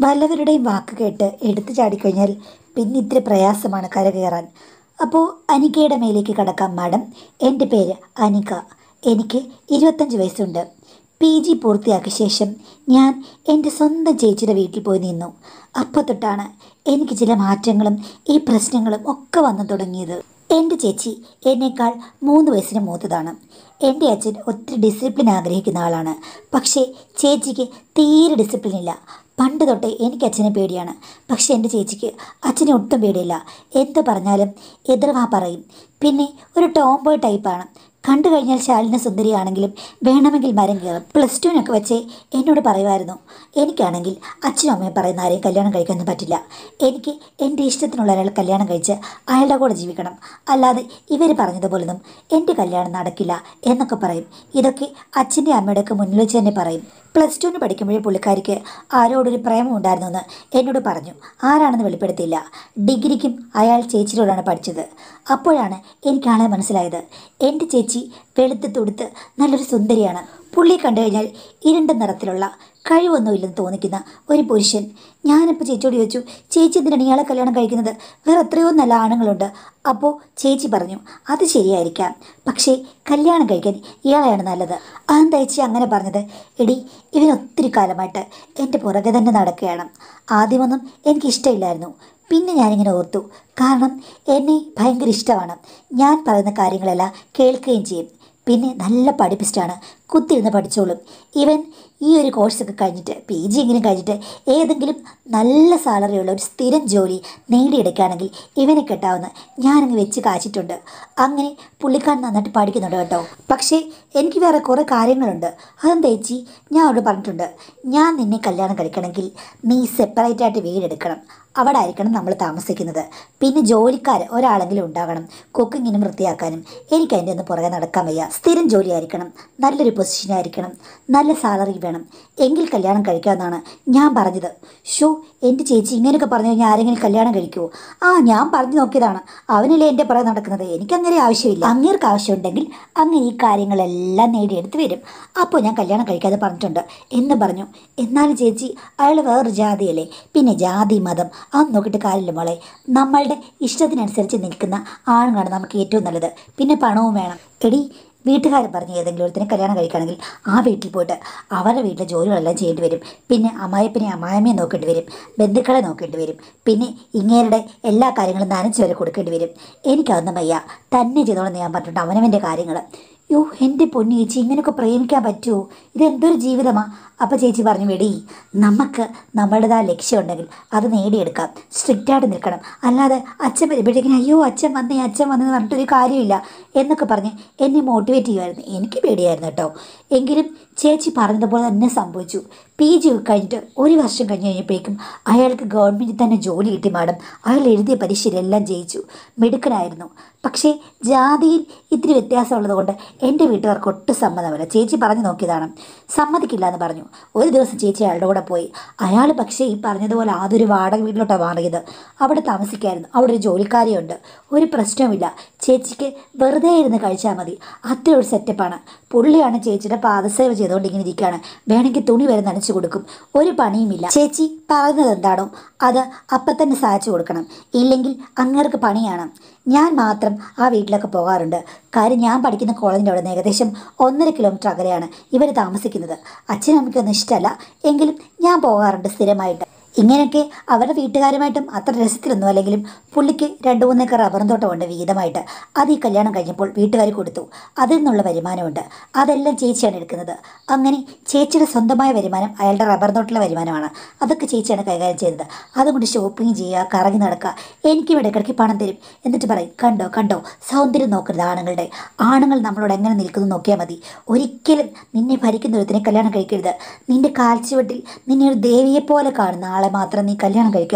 വല്ലവരുടെയും വാക്ക് കേട്ട് എടുത്തു ചാടിക്കഴിഞ്ഞാൽ പിന്നെ ഇത്തിരി പ്രയാസമാണ് കരകയറാൻ അപ്പോൾ അനികയുടെ മേലേക്ക് കടക്കാം മാഡം എൻ്റെ പേര് അനിക എനിക്ക് ഇരുപത്തഞ്ച് വയസ്സുണ്ട് പി ജി പൂർത്തിയാക്കിയ ശേഷം ഞാൻ എൻ്റെ സ്വന്തം ചേച്ചിയുടെ വീട്ടിൽ പോയി നിന്നു അപ്പോൾ തൊട്ടാണ് എനിക്ക് ചില മാറ്റങ്ങളും ഈ പ്രശ്നങ്ങളും ഒക്കെ വന്നു തുടങ്ങിയത് എൻ്റെ ചേച്ചി എന്നേക്കാൾ മൂന്ന് വയസ്സിന് മൂത്തതാണ് എൻ്റെ അച്ഛൻ ഒത്തിരി ഡിസിപ്ലിൻ ആഗ്രഹിക്കുന്ന ആളാണ് പക്ഷേ ചേച്ചിക്ക് തീരെ ഡിസിപ്ലിൻ ഇല്ല പണ്ട് തൊട്ടേ എനിക്ക് അച്ഛനെ പേടിയാണ് പക്ഷേ എൻ്റെ ചേച്ചിക്ക് അച്ഛനെ ഒട്ടും പേടിയില്ല എന്ത് പറഞ്ഞാലും എതിർവാ പറയും പിന്നെ ഒരു ടോംബോയ് ടൈപ്പാണ് കണ്ടു കഴിഞ്ഞാൽ ശാലിന സുന്ദരിയാണെങ്കിലും വേണമെങ്കിൽ മരം കയറും പ്ലസ് ടുവിനൊക്കെ വെച്ച് എന്നോട് പറയുമായിരുന്നു എനിക്കാണെങ്കിൽ അച്ഛനും അമ്മയും പറയുന്ന ആരെയും കല്യാണം കഴിക്കാനൊന്നും പറ്റില്ല എനിക്ക് എൻ്റെ ഇഷ്ടത്തിനുള്ള ഒരാൾ കല്യാണം കഴിച്ച് അയാളുടെ കൂടെ ജീവിക്കണം അല്ലാതെ ഇവർ പറഞ്ഞതുപോലൊന്നും എൻ്റെ കല്യാണം നടക്കില്ല എന്നൊക്കെ പറയും ഇതൊക്കെ അച്ഛൻ്റെ അമ്മയുടെ ഒക്കെ മുന്നിൽ വെച്ച് തന്നെ പറയും പ്ലസ് ടുവിന് പഠിക്കുമ്പോഴേ പുള്ളിക്കാരിക്ക് ആരോടൊരു പ്രേമം ഉണ്ടായിരുന്നെന്ന് എന്നോട് പറഞ്ഞു ആരാണെന്ന് വെളിപ്പെടുത്തിയില്ല ഡിഗ്രിക്കും അയാൾ ചേച്ചിയോടാണ് പഠിച്ചത് അപ്പോഴാണ് എനിക്ക് ആളെ മനസ്സിലായത് എൻ്റെ ചേച്ചി വെളുത്ത് തുടുത്ത് നല്ലൊരു സുന്ദരിയാണ് പുള്ളിയെ കണ്ടു കഴിഞ്ഞാൽ ഇരുണ്ട നിറത്തിലുള്ള കഴിവൊന്നുമില്ലെന്ന് തോന്നിക്കുന്ന ഒരു പുരുഷൻ ഞാനിപ്പോൾ ചേച്ചിയോട് ചോദിച്ചു ചേച്ചി എന്തിനാണ് ഇയാളെ കല്യാണം കഴിക്കുന്നത് വേറെ എത്രയോ നല്ല ആണുങ്ങളുണ്ട് അപ്പോൾ ചേച്ചി പറഞ്ഞു അത് ശരിയായിരിക്കാം പക്ഷേ കല്യാണം കഴിക്കാൻ ഇയാളെയാണ് നല്ലത് അതെന്താ ചേച്ചി അങ്ങനെ പറഞ്ഞത് എടി ഇവൻ ഒത്തിരി കാലമായിട്ട് എൻ്റെ പുറകെ തന്നെ നടക്കുകയാണ് ആദ്യമൊന്നും എനിക്കിഷ്ടമില്ലായിരുന്നു പിന്നെ ഞാനിങ്ങനെ ഓർത്തു കാരണം എന്നെ ഭയങ്കര ഇഷ്ടമാണ് ഞാൻ പറയുന്ന കാര്യങ്ങളെല്ലാം കേൾക്കുകയും ചെയ്യും പിന്നെ നല്ല പഠിപ്പിസ്റ്റാണ് കുത്തിരുന്ന് പഠിച്ചോളും ഇവൻ ഈ ഒരു കോഴ്സൊക്കെ കഴിഞ്ഞിട്ട് പി ജി എങ്കിലും കഴിഞ്ഞിട്ട് ഏതെങ്കിലും നല്ല സാലറിയുള്ള ഒരു സ്ഥിരം ജോലി നേടിയെടുക്കുകയാണെങ്കിൽ ഇവനെ കെട്ടാവുന്ന ഞാനങ്ങ് വെച്ച് കാച്ചിട്ടുണ്ട് അങ്ങനെ പുള്ളിക്കാരൻ നന്നായിട്ട് പഠിക്കുന്നുണ്ട് കേട്ടോ പക്ഷേ എനിക്ക് വേറെ കുറേ കാര്യങ്ങളുണ്ട് അതെന്താ ചേച്ചി ഞാൻ അവിടെ പറഞ്ഞിട്ടുണ്ട് ഞാൻ നിന്നെ കല്യാണം കഴിക്കണമെങ്കിൽ നീ സെപ്പറേറ്റ് ആയിട്ട് വീടെടുക്കണം അവിടെ ആയിരിക്കണം നമ്മൾ താമസിക്കുന്നത് പിന്നെ ജോലിക്കാർ ഒരാളെങ്കിലും ഉണ്ടാകണം കുക്കിങ്ങിനും വൃത്തിയാക്കാനും എനിക്ക് അതിൻ്റെ ഒന്ന് പുറകെ നടക്കാൻ വയ്യ സ്ഥിരം ജോലി ആയിരിക്കണം നല്ലൊരു പൊസിഷൻ ആയിരിക്കണം നല്ല സാലറി വേണം എങ്കിൽ കല്യാണം കഴിക്കാമെന്നാണ് ഞാൻ പറഞ്ഞത് ഷോ എൻ്റെ ചേച്ചി ഇങ്ങനെയൊക്കെ പറഞ്ഞു കഴിഞ്ഞാൽ ആരെങ്കിലും കല്യാണം കഴിക്കുമോ ആ ഞാൻ പറഞ്ഞു നോക്കിയതാണ് അവനല്ലേ എൻ്റെ പുറകെ നടക്കുന്നത് എനിക്കങ്ങനെ ആവശ്യമില്ല അങ്ങേർക്ക് ആവശ്യമുണ്ടെങ്കിൽ അങ്ങനെ ഈ കാര്യങ്ങളെല്ലാം നേടിയെടുത്ത് വരും അപ്പോൾ ഞാൻ കല്യാണം കഴിക്കാതെ പറഞ്ഞിട്ടുണ്ട് എന്ന് പറഞ്ഞു എന്നാലും ചേച്ചി അയാൾ വേറൊരു ജാതിയല്ലേ പിന്നെ ജാതി മതം അത് നോക്കിയിട്ട് കാര്യമില്ല മോളെ നമ്മളുടെ ഇഷ്ടത്തിനനുസരിച്ച് നിൽക്കുന്ന ആണുങ്ങളാണ് നമുക്ക് ഏറ്റവും നല്ലത് പിന്നെ പണവും വേണം എടി വീട്ടുകാരൻ പറഞ്ഞ് ഏതെങ്കിലും ഒരുത്തിനെ കല്യാണം കഴിക്കുകയാണെങ്കിൽ ആ വീട്ടിൽ പോയിട്ട് അവരുടെ വീട്ടിലെ ജോലികളെല്ലാം ചെയ്യേണ്ടി വരും പിന്നെ അമ്മായപ്പനെ അമ്മായമ്മയെ നോക്കേണ്ടി വരും ബന്ധുക്കളെ നോക്കേണ്ടി വരും പിന്നെ ഇങ്ങേരുടെ എല്ലാ കാര്യങ്ങളും നനച്ച് വരെ കൊടുക്കേണ്ടി വരും എനിക്കതൊന്നും വയ്യ തന്നെ ചെയ്തോളെന്ന് ഞാൻ പറഞ്ഞിട്ടുണ്ട് അവനവൻ്റെ കാര്യങ്ങൾ യോ എൻ്റെ പൊന്നു ചേച്ചി ഇങ്ങനെയൊക്കെ പ്രേമിക്കാൻ പറ്റുമോ ഇതെന്തൊരു ജീവിതമാ അപ്പോൾ ചേച്ചി പറഞ്ഞു വെടി നമുക്ക് നമ്മളുടേതായ ലക്ഷ്യമുണ്ടെങ്കിൽ അത് നേടിയെടുക്കാം സ്ട്രിക്റ്റായിട്ട് നിൽക്കണം അല്ലാതെ അച്ഛൻ വരുമ്പോഴത്തേക്കിനും അയ്യോ അച്ഛൻ വന്നേ അച്ഛൻ വന്നെന്ന് പറഞ്ഞിട്ടൊരു കാര്യമില്ല എന്നൊക്കെ പറഞ്ഞ് എന്നെ മോട്ടിവേറ്റ് ചെയ്യുമായിരുന്നു എനിക്ക് പേടിയായിരുന്നു കേട്ടോ എങ്കിലും ചേച്ചി പറഞ്ഞതുപോലെ തന്നെ സംഭവിച്ചു പി ജി കഴിഞ്ഞിട്ട് ഒരു വർഷം കഴിഞ്ഞ് കഴിഞ്ഞപ്പോഴേക്കും അയാൾക്ക് ഗവൺമെൻറ്റിൽ തന്നെ ജോലി കിട്ടി മാഡം അയാൾ എഴുതിയ പരീക്ഷയിലെല്ലാം ജയിച്ചു മിടുക്കനായിരുന്നു പക്ഷേ ജാതിയിൽ ഇത്തിരി വ്യത്യാസമുള്ളത് കൊണ്ട് എൻ്റെ വീട്ടുകാർക്ക് ഒട്ടും സമ്മതമല്ല ചേച്ചി പറഞ്ഞു നോക്കിയതാണ് സമ്മതിക്കില്ല എന്ന് പറഞ്ഞു ഒരു ദിവസം ചേച്ചി അയാളുടെ കൂടെ പോയി അയാൾ പക്ഷേ ഈ പറഞ്ഞതുപോലെ ആദ്യൊരു വാടക വീട്ടിലോട്ടാണ് മാറിയത് അവിടെ താമസിക്കായിരുന്നു അവിടെ ഒരു ജോലിക്കാരിയുണ്ട് ഒരു പ്രശ്നവുമില്ല ചേച്ചിക്ക് വെറുതെ ഇരുന്ന് കഴിച്ചാൽ മതി അത്ര ഒരു സെറ്റപ്പാണ് പുള്ളിയാണ് ചേച്ചിയുടെ പാദസേവ ചെയ്തുകൊണ്ട് ഇങ്ങനെ ഇരിക്കുകയാണ് വേണമെങ്കിൽ തുണി വരെ നനച്ചു കൊടുക്കും ഒരു പണിയുമില്ല ചേച്ചി പറയുന്നത് എന്താണോ അത് അപ്പം തന്നെ സഹായിച്ചു കൊടുക്കണം ഇല്ലെങ്കിൽ അങ്ങേർക്ക് പണിയാണ് ഞാൻ മാത്രം ആ വീട്ടിലൊക്കെ പോകാറുണ്ട് കാര്യം ഞാൻ പഠിക്കുന്ന കോളേജിൻ്റെ അവിടെ നിന്ന് ഏകദേശം ഒന്നര കിലോമീറ്റർ അകലെയാണ് ഇവർ താമസിക്കുന്നത് അച്ഛനും അമ്മയ്ക്കൊന്നും ഇഷ്ടമല്ല എങ്കിലും ഞാൻ പോകാറുണ്ട് സ്ഥിരമായിട്ട് ഇങ്ങനെയൊക്കെ അവരുടെ വീട്ടുകാരുമായിട്ടും അത്ര രസത്തിലൊന്നും അല്ലെങ്കിലും പുള്ളിക്ക് രണ്ട് മൂന്നേക്കർ റബ്ബറും തോട്ടമുണ്ട് വീതമായിട്ട് അത് ഈ കല്യാണം കഴിഞ്ഞപ്പോൾ വീട്ടുകാർ കൊടുത്തു അതിൽ നിന്നുള്ള വരുമാനമുണ്ട് അതെല്ലാം ചേച്ചിയാണ് എടുക്കുന്നത് അങ്ങനെ ചേച്ചിയുടെ സ്വന്തമായ വരുമാനം അയാളുടെ റബ്ബർ തോട്ടിലെ വരുമാനമാണ് അതൊക്കെ ചേച്ചിയാണ് കൈകാര്യം ചെയ്തത് അതുകൊണ്ട് ഷോപ്പിംഗ് ചെയ്യുക കറങ്ങി നടക്കുക എനിക്കും ഇടയ്ക്കിടയ്ക്ക് പണം തരും എന്നിട്ട് പറയും കണ്ടോ കണ്ടോ സൗന്ദര്യം നോക്കരുത് ആണുങ്ങളുടെ ആണുങ്ങൾ നമ്മളോട് എങ്ങനെ നിൽക്കുന്നു നോക്കിയാൽ മതി ഒരിക്കലും നിന്നെ ഭരിക്കുന്ന ഒരുത്തിനെ കല്യാണം കഴിക്കരുത് നിന്റെ കാൽച്ചുവട്ടിൽ നിന്നെ ഒരു ദേവിയെപ്പോലെ കാണുന്ന ആളെ മാത്രം നീ കല്യാണം കഴിക്കുമോ മോളെ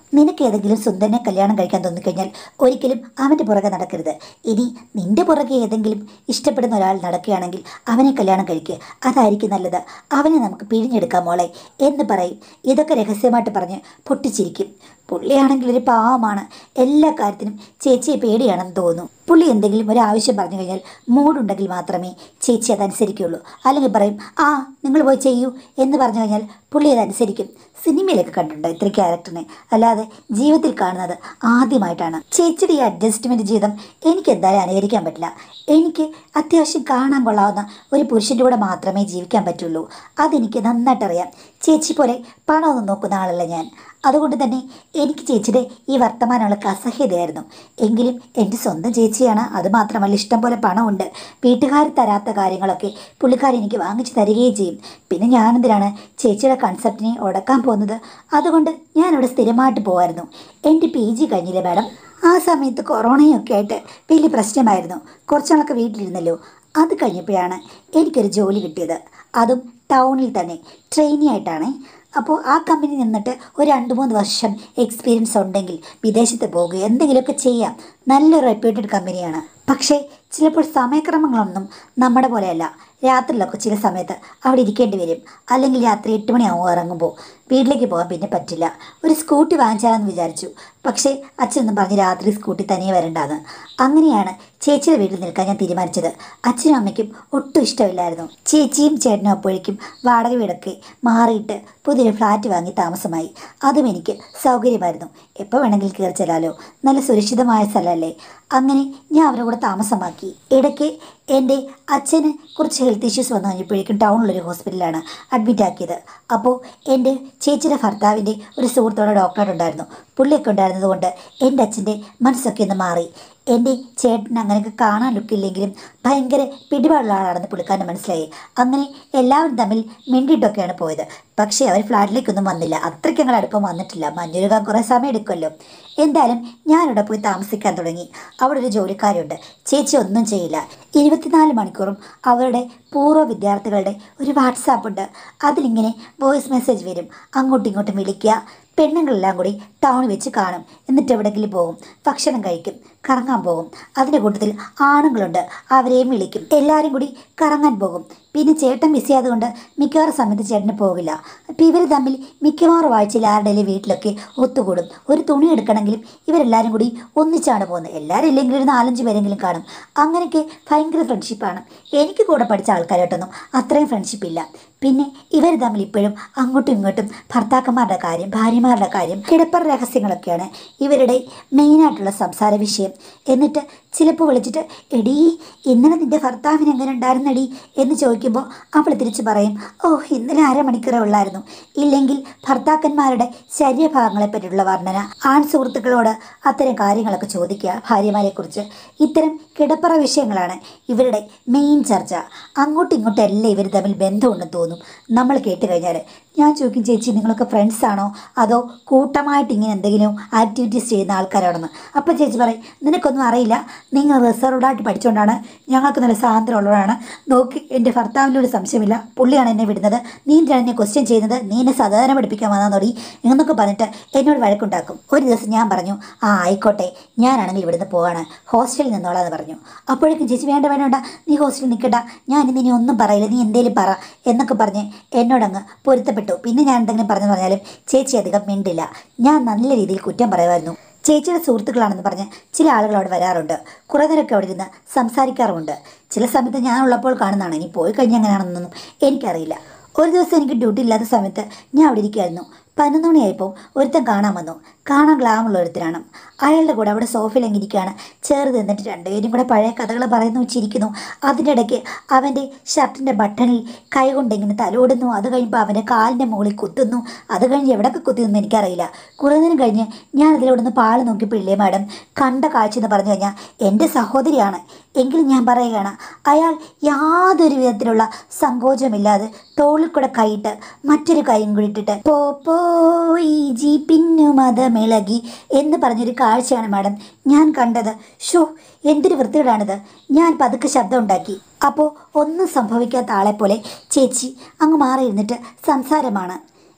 നിനക്ക് ഏതെങ്കിലും സുന്ദരനെ കല്യാണം കഴിക്കാൻ തോന്നിക്കഴിഞ്ഞാൽ ഒരിക്കലും അവൻ്റെ പുറകെ നടക്കരുത് ഇനി നിന്റെ പുറകെ ഏതെങ്കിലും ഇഷ്ടപ്പെടുന്ന ഒരാൾ നടക്കുകയാണെങ്കിൽ അവനെ കല്യാണം കഴിക്കുക അതായിരിക്കും നല്ലത് അവനെ നമുക്ക് പിഴിഞ്ഞെടുക്കാം മോളെ എന്ന് പറയും ഇതൊക്കെ രഹസ്യമായിട്ട് പറഞ്ഞ് പൊട്ടിച്ചിരിക്കും പുള്ളിയാണെങ്കിൽ ഒരു പാവമാണ് എല്ലാ കാര്യത്തിനും ചേച്ചിയെ പേടിയാണെന്ന് തോന്നുന്നു പുള്ളി എന്തെങ്കിലും ഒരു ആവശ്യം പറഞ്ഞു കഴിഞ്ഞാൽ മൂടുണ്ടെങ്കിൽ മാത്രമേ ചേച്ചി അതനുസരിക്കുള്ളൂ അല്ലെങ്കിൽ പറയും ആ നിങ്ങൾ പോയി ചെയ്യൂ എന്ന് പറഞ്ഞു കഴിഞ്ഞാൽ പുള്ളി അതനുസരിക്കും സിനിമയിലൊക്കെ കണ്ടിട്ടുണ്ട് ഇത്ര ക്യാരക്ടറിനെ അല്ലാതെ ജീവിതത്തിൽ കാണുന്നത് ആദ്യമായിട്ടാണ് ചേച്ചിയുടെ ഈ അഡ്ജസ്റ്റ്മെൻറ്റ് ജീവിതം എനിക്ക് എന്തായാലും അനുകരിക്കാൻ പറ്റില്ല എനിക്ക് അത്യാവശ്യം കാണാൻ കൊള്ളാവുന്ന ഒരു പുരുഷൻ്റെ കൂടെ മാത്രമേ ജീവിക്കാൻ പറ്റുള്ളൂ അതെനിക്ക് നന്നായിട്ടറിയാം ചേച്ചി പോലെ പണമൊന്നും നോക്കുന്ന ആളല്ല ഞാൻ അതുകൊണ്ട് തന്നെ എനിക്ക് ചേച്ചിയുടെ ഈ വർത്തമാനങ്ങളൊക്കെ അസഹ്യതയായിരുന്നു എങ്കിലും എൻ്റെ സ്വന്തം ചേച്ചിയാണ് അത് മാത്രമല്ല ഇഷ്ടം പോലെ പണമുണ്ട് വീട്ടുകാർ തരാത്ത കാര്യങ്ങളൊക്കെ പുള്ളിക്കാർ എനിക്ക് വാങ്ങിച്ചു തരികയും ചെയ്യും പിന്നെ ഞാനെന്തിനാണ് ചേച്ചിയുടെ കൺസെപ്റ്റിനെ ഉടക്കാൻ പോകുന്നത് അതുകൊണ്ട് ഞാനിവിടെ സ്ഥിരമായിട്ട് പോകുമായിരുന്നു എൻ്റെ പി ജി കഴിഞ്ഞില്ലേ മാഡം ആ സമയത്ത് കൊറോണയൊക്കെ ആയിട്ട് വലിയ പ്രശ്നമായിരുന്നു കുറച്ചാളൊക്കെ വീട്ടിലിരുന്നല്ലോ അത് കഴിഞ്ഞപ്പോഴാണ് എനിക്കൊരു ജോലി കിട്ടിയത് അതും ടൗണിൽ തന്നെ ട്രെയിനി ആയിട്ടാണ് അപ്പോൾ ആ കമ്പനി നിന്നിട്ട് ഒരു രണ്ട് മൂന്ന് വർഷം എക്സ്പീരിയൻസ് ഉണ്ടെങ്കിൽ വിദേശത്ത് പോകുക എന്തെങ്കിലുമൊക്കെ ചെയ്യാം നല്ലൊരു റെപ്യൂട്ടഡ് കമ്പനിയാണ് പക്ഷേ ചിലപ്പോൾ സമയക്രമങ്ങളൊന്നും നമ്മുടെ പോലെയല്ല രാത്രിയിലൊക്കെ ചില സമയത്ത് അവിടെ ഇരിക്കേണ്ടി വരും അല്ലെങ്കിൽ രാത്രി എട്ട് മണിയാവും ഇറങ്ങുമ്പോൾ വീട്ടിലേക്ക് പോകാൻ പിന്നെ പറ്റില്ല ഒരു സ്കൂട്ടി വാങ്ങിച്ചാലെന്ന് വിചാരിച്ചു പക്ഷേ അച്ഛനൊന്നും പറഞ്ഞ് രാത്രി സ്കൂട്ടി തനിയെ വരണ്ടാന്ന് അങ്ങനെയാണ് ചേച്ചിയുടെ വീട്ടിൽ നിൽക്കാൻ ഞാൻ തീരുമാനിച്ചത് അച്ഛനും അമ്മയ്ക്കും ഒട്ടും ഇഷ്ടമില്ലായിരുന്നു ചേച്ചിയും ചേട്ടനും അപ്പോഴേക്കും വാടക വീടൊക്കെ മാറിയിട്ട് പുതിയൊരു ഫ്ലാറ്റ് വാങ്ങി താമസമായി അതും എനിക്ക് സൗകര്യമായിരുന്നു എപ്പോൾ വേണമെങ്കിലും കയറി ചെല്ലാലോ നല്ല സുരക്ഷിതമായ സ്ഥലമല്ലേ അങ്ങനെ ഞാൻ അവരുടെ കൂടെ താമസമാക്കി ഇടയ്ക്ക് എൻ്റെ അച്ഛന് കുറച്ച് ഹെൽത്ത് ഇഷ്യൂസ് വന്നു കഴിഞ്ഞപ്പോഴേക്കും ടൗണിലൊരു ഹോസ്പിറ്റലാണ് അഡ്മിറ്റ് ആക്കിയത് അപ്പോൾ എൻ്റെ ചേച്ചിയുടെ ഭർത്താവിൻ്റെ ഒരു സുഹൃത്തോടെ ഡോക്ടറുണ്ടായിരുന്നു പുള്ളിയൊക്കെ ഉണ്ടായിരുന്നത് കൊണ്ട് എൻ്റെ അച്ഛൻ്റെ മനസ്സൊക്കെ ഒന്ന് മാറി എൻ്റെ ചേട്ടൻ അങ്ങനെയൊക്കെ കാണാൻ ലുക്കില്ലെങ്കിലും ഭയങ്കര പിടിപാടുള്ള ആളാണെന്ന് പുള്ളിക്കാരന് മനസ്സിലായി അങ്ങനെ എല്ലാവരും തമ്മിൽ മിണ്ടിയിട്ടൊക്കെയാണ് പോയത് പക്ഷേ അവർ ഫ്ലാറ്റിലേക്കൊന്നും വന്നില്ല അത്രയ്ക്ക് ഞങ്ങൾ അടുപ്പം വന്നിട്ടില്ല മഞ്ഞുരുകാൻ കുറേ സമയം എടുക്കുമല്ലോ എന്തായാലും ഞാനിവിടെ പോയി താമസിക്കാൻ തുടങ്ങി അവിടെ ഒരു ജോലിക്കാരുണ്ട് ചേച്ചി ഒന്നും ചെയ്യില്ല ഇരുപത്തിനാല് മണിക്കൂറും അവരുടെ പൂർവ്വ വിദ്യാർത്ഥികളുടെ ഒരു വാട്സാപ്പ് ഉണ്ട് അതിലിങ്ങനെ വോയിസ് മെസ്സേജ് വരും അങ്ങോട്ടും ഇങ്ങോട്ടും വിളിക്കുക പെണ്ണുങ്ങളെല്ലാം കൂടി ടൗണിൽ വെച്ച് കാണും എന്നിട്ട് എവിടെയെങ്കിലും പോകും ഭക്ഷണം കഴിക്കും കറങ്ങാൻ പോകും അതിൻ്റെ കൂട്ടത്തിൽ ആണുങ്ങളുണ്ട് അവരെയും വിളിക്കും എല്ലാവരും കൂടി കറങ്ങാൻ പോകും പിന്നെ ചേട്ടൻ ബിസി ആയതുകൊണ്ട് മിക്കവാറും സമയത്ത് ചേട്ടന് പോകില്ല അപ്പോൾ ഇവർ തമ്മിൽ മിക്കവാറും ആഴ്ചയിൽ ആരുടെയും വീട്ടിലൊക്കെ ഒത്തുകൂടും ഒരു തുണി എടുക്കണമെങ്കിലും ഇവരെല്ലാവരും കൂടി ഒന്നിച്ചാണ് പോകുന്നത് എല്ലാവരും ഇല്ലെങ്കിൽ ഒരു നാലഞ്ച് പേരെങ്കിലും കാണും അങ്ങനെയൊക്കെ ഭയങ്കര ഫ്രണ്ട്ഷിപ്പാണ് എനിക്ക് കൂടെ പഠിച്ച ആൾക്കാരായിട്ടൊന്നും അത്രയും ഫ്രണ്ട്ഷിപ്പ് ഇല്ല പിന്നെ ഇവർ തമ്മിൽ ഇപ്പോഴും അങ്ങോട്ടും ഇങ്ങോട്ടും ഭർത്താക്കന്മാരുടെ കാര്യം ഭാര്യമാരുടെ കാര്യം കിടപ്പറ രഹസ്യങ്ങളൊക്കെയാണ് ഇവരുടെ മെയിനായിട്ടുള്ള സംസാര വിഷയം എന്നിട്ട് ചിലപ്പോൾ വിളിച്ചിട്ട് എടീ ഇന്നലെ നിന്റെ ഭർത്താവിന് എങ്ങനെ ഉണ്ടായിരുന്നടി എന്ന് ചോദിക്കുമ്പോൾ അവൾ തിരിച്ച് പറയും ഓ ഇന്നലെ അരമണിക്കൂറേ ഉള്ളായിരുന്നു ഇല്ലെങ്കിൽ ഭർത്താക്കന്മാരുടെ ശരീരഭാഗങ്ങളെ പറ്റിയുള്ള വർണ്ണന ആൺ സുഹൃത്തുക്കളോട് അത്തരം കാര്യങ്ങളൊക്കെ ചോദിക്കുക ഭാര്യമാരെക്കുറിച്ച് ഇത്തരം കിടപ്പറ വിഷയങ്ങളാണ് ഇവരുടെ മെയിൻ ചർച്ച അങ്ങോട്ടും ഇങ്ങോട്ടും എല്ലാം ഇവർ തമ്മിൽ ബന്ധമുണ്ടെന്ന് തോന്നും നമ്മൾ കേട്ട് കഴിഞ്ഞാൽ ഞാൻ ചോദിക്കും ചേച്ചി നിങ്ങളൊക്കെ ഫ്രണ്ട്സ് ആണോ അതോ കൂട്ടമായിട്ട് ഇങ്ങനെ എന്തെങ്കിലും ആക്ടിവിറ്റീസ് ചെയ്യുന്ന ആൾക്കാരാണെന്ന് അപ്പോൾ ചേച്ചി പറയും നിനക്കൊന്നും അറിയില്ല നിങ്ങൾ റിസർവ്ഡായിട്ട് പഠിച്ചുകൊണ്ടാണ് ഞങ്ങൾക്ക് നല്ല സ്വാതന്ത്ര്യം ഉള്ളവരാണ് നോക്കി എൻ്റെ ഭർത്താവിനോട് സംശയമില്ല പുള്ളിയാണ് എന്നെ വിടുന്നത് നീ എന്തിനാണ് എന്നെ ക്വസ്റ്റ്യൻ ചെയ്യുന്നത് നീ എന്നെ സാധാരണ പഠിപ്പിക്കാൻ വന്നാൽ നോടി എന്നൊക്കെ പറഞ്ഞിട്ട് എന്നോട് വഴക്കുണ്ടാക്കും ഒരു ദിവസം ഞാൻ പറഞ്ഞു ആ ആയിക്കോട്ടെ ഞാനാണെങ്കിൽ ഇവിടുന്ന് പോവാണ് ഹോസ്റ്റലിൽ നിന്നോളാന്ന് പറഞ്ഞു അപ്പോഴേക്കും ചേച്ചി വേണ്ട വേണ്ട നീ ഹോസ്റ്റലിൽ നിൽക്കണ്ട ഞാൻ ഇന്ന് ഇനി ഒന്നും പറയില്ല നീ എന്തേലും പറ എന്നൊക്കെ പറഞ്ഞ് എന്നോടങ്ങ് പൊരുത്തപ്പെട്ടു പിന്നെ ഞാൻ എന്തെങ്കിലും പറഞ്ഞു പറഞ്ഞാലും ചേച്ചി അധികം മിണ്ടില്ല ഞാൻ നല്ല രീതിയിൽ കുറ്റം പറയുമായിരുന്നു ചേച്ചിയുടെ സുഹൃത്തുക്കളാണെന്ന് പറഞ്ഞ് ചില ആളുകൾ അവിടെ വരാറുണ്ട് കുറേ നേരമൊക്കെ അവിടെ ഇരുന്ന് സംസാരിക്കാറുമുണ്ട് ചില സമയത്ത് ഞാൻ ഉള്ളപ്പോൾ കാണുന്നതാണ് ഇനി പോയി കഴിഞ്ഞാൽ എങ്ങനെയാണെന്നൊന്നും എനിക്കറിയില്ല ഒരു ദിവസം എനിക്ക് ഡ്യൂട്ടി ഇല്ലാത്ത സമയത്ത് ഞാൻ അവിടെ ഇരിക്കുമായിരുന്നു പതിനൊന്ന് മണിയായപ്പോൾ ഒരുത്തൻ കാണാൻ വന്നു കാണാൻ ഗ്ലാമുള്ള ഒരുത്തനാണ് അയാളുടെ കൂടെ അവിടെ സോഫയിൽ ഇരിക്കുകയാണ് ചേർന്ന് നിന്നിട്ട് രണ്ടുപേരും കൂടെ പഴയ കഥകൾ പറയുന്നു വെച്ചിരിക്കുന്നു അതിൻ്റെ ഇടയ്ക്ക് അവൻ്റെ ഷർട്ടിൻ്റെ ബട്ടണിൽ കൈ കൊണ്ട് ഇങ്ങനെ തലോടുന്നു അത് കഴിയുമ്പോൾ അവൻ്റെ കാലിൻ്റെ മുകളിൽ കുത്തുന്നു അത് കഴിഞ്ഞ് എവിടെയൊക്കെ കുത്തിയെന്ന് എനിക്കറിയില്ല കുറേ നേരം കഴിഞ്ഞ് ഞാൻ അതിലൂടെ നിന്ന് പാള് നോക്കിയപ്പോൾ ഇല്ലേ മാഡം കണ്ട കാഴ്ച എന്ന് പറഞ്ഞു കഴിഞ്ഞാൽ എൻ്റെ സഹോദരിയാണ് എങ്കിലും ഞാൻ പറയുകയാണ് അയാൾ യാതൊരു വിധത്തിലുള്ള സങ്കോചമില്ലാതെ തോളിൽ കൂടെ കൈയിട്ട് മറ്റൊരു കൈയും കൂടി ഇട്ടിട്ട് പോ പോ ഈ ജീപ്പിന്നു മതമിളകി എന്ന് പറഞ്ഞൊരു കാഴ്ചയാണ് മാഡം ഞാൻ കണ്ടത് ഷോ എന്തൊരു വൃത്തികേടാണിത് ഞാൻ പതുക്കെ ശബ്ദം ഉണ്ടാക്കി അപ്പോൾ ഒന്നും സംഭവിക്കാത്ത ആളെപ്പോലെ ചേച്ചി അങ്ങ് മാറിയിരുന്നിട്ട് സംസാരമാണ്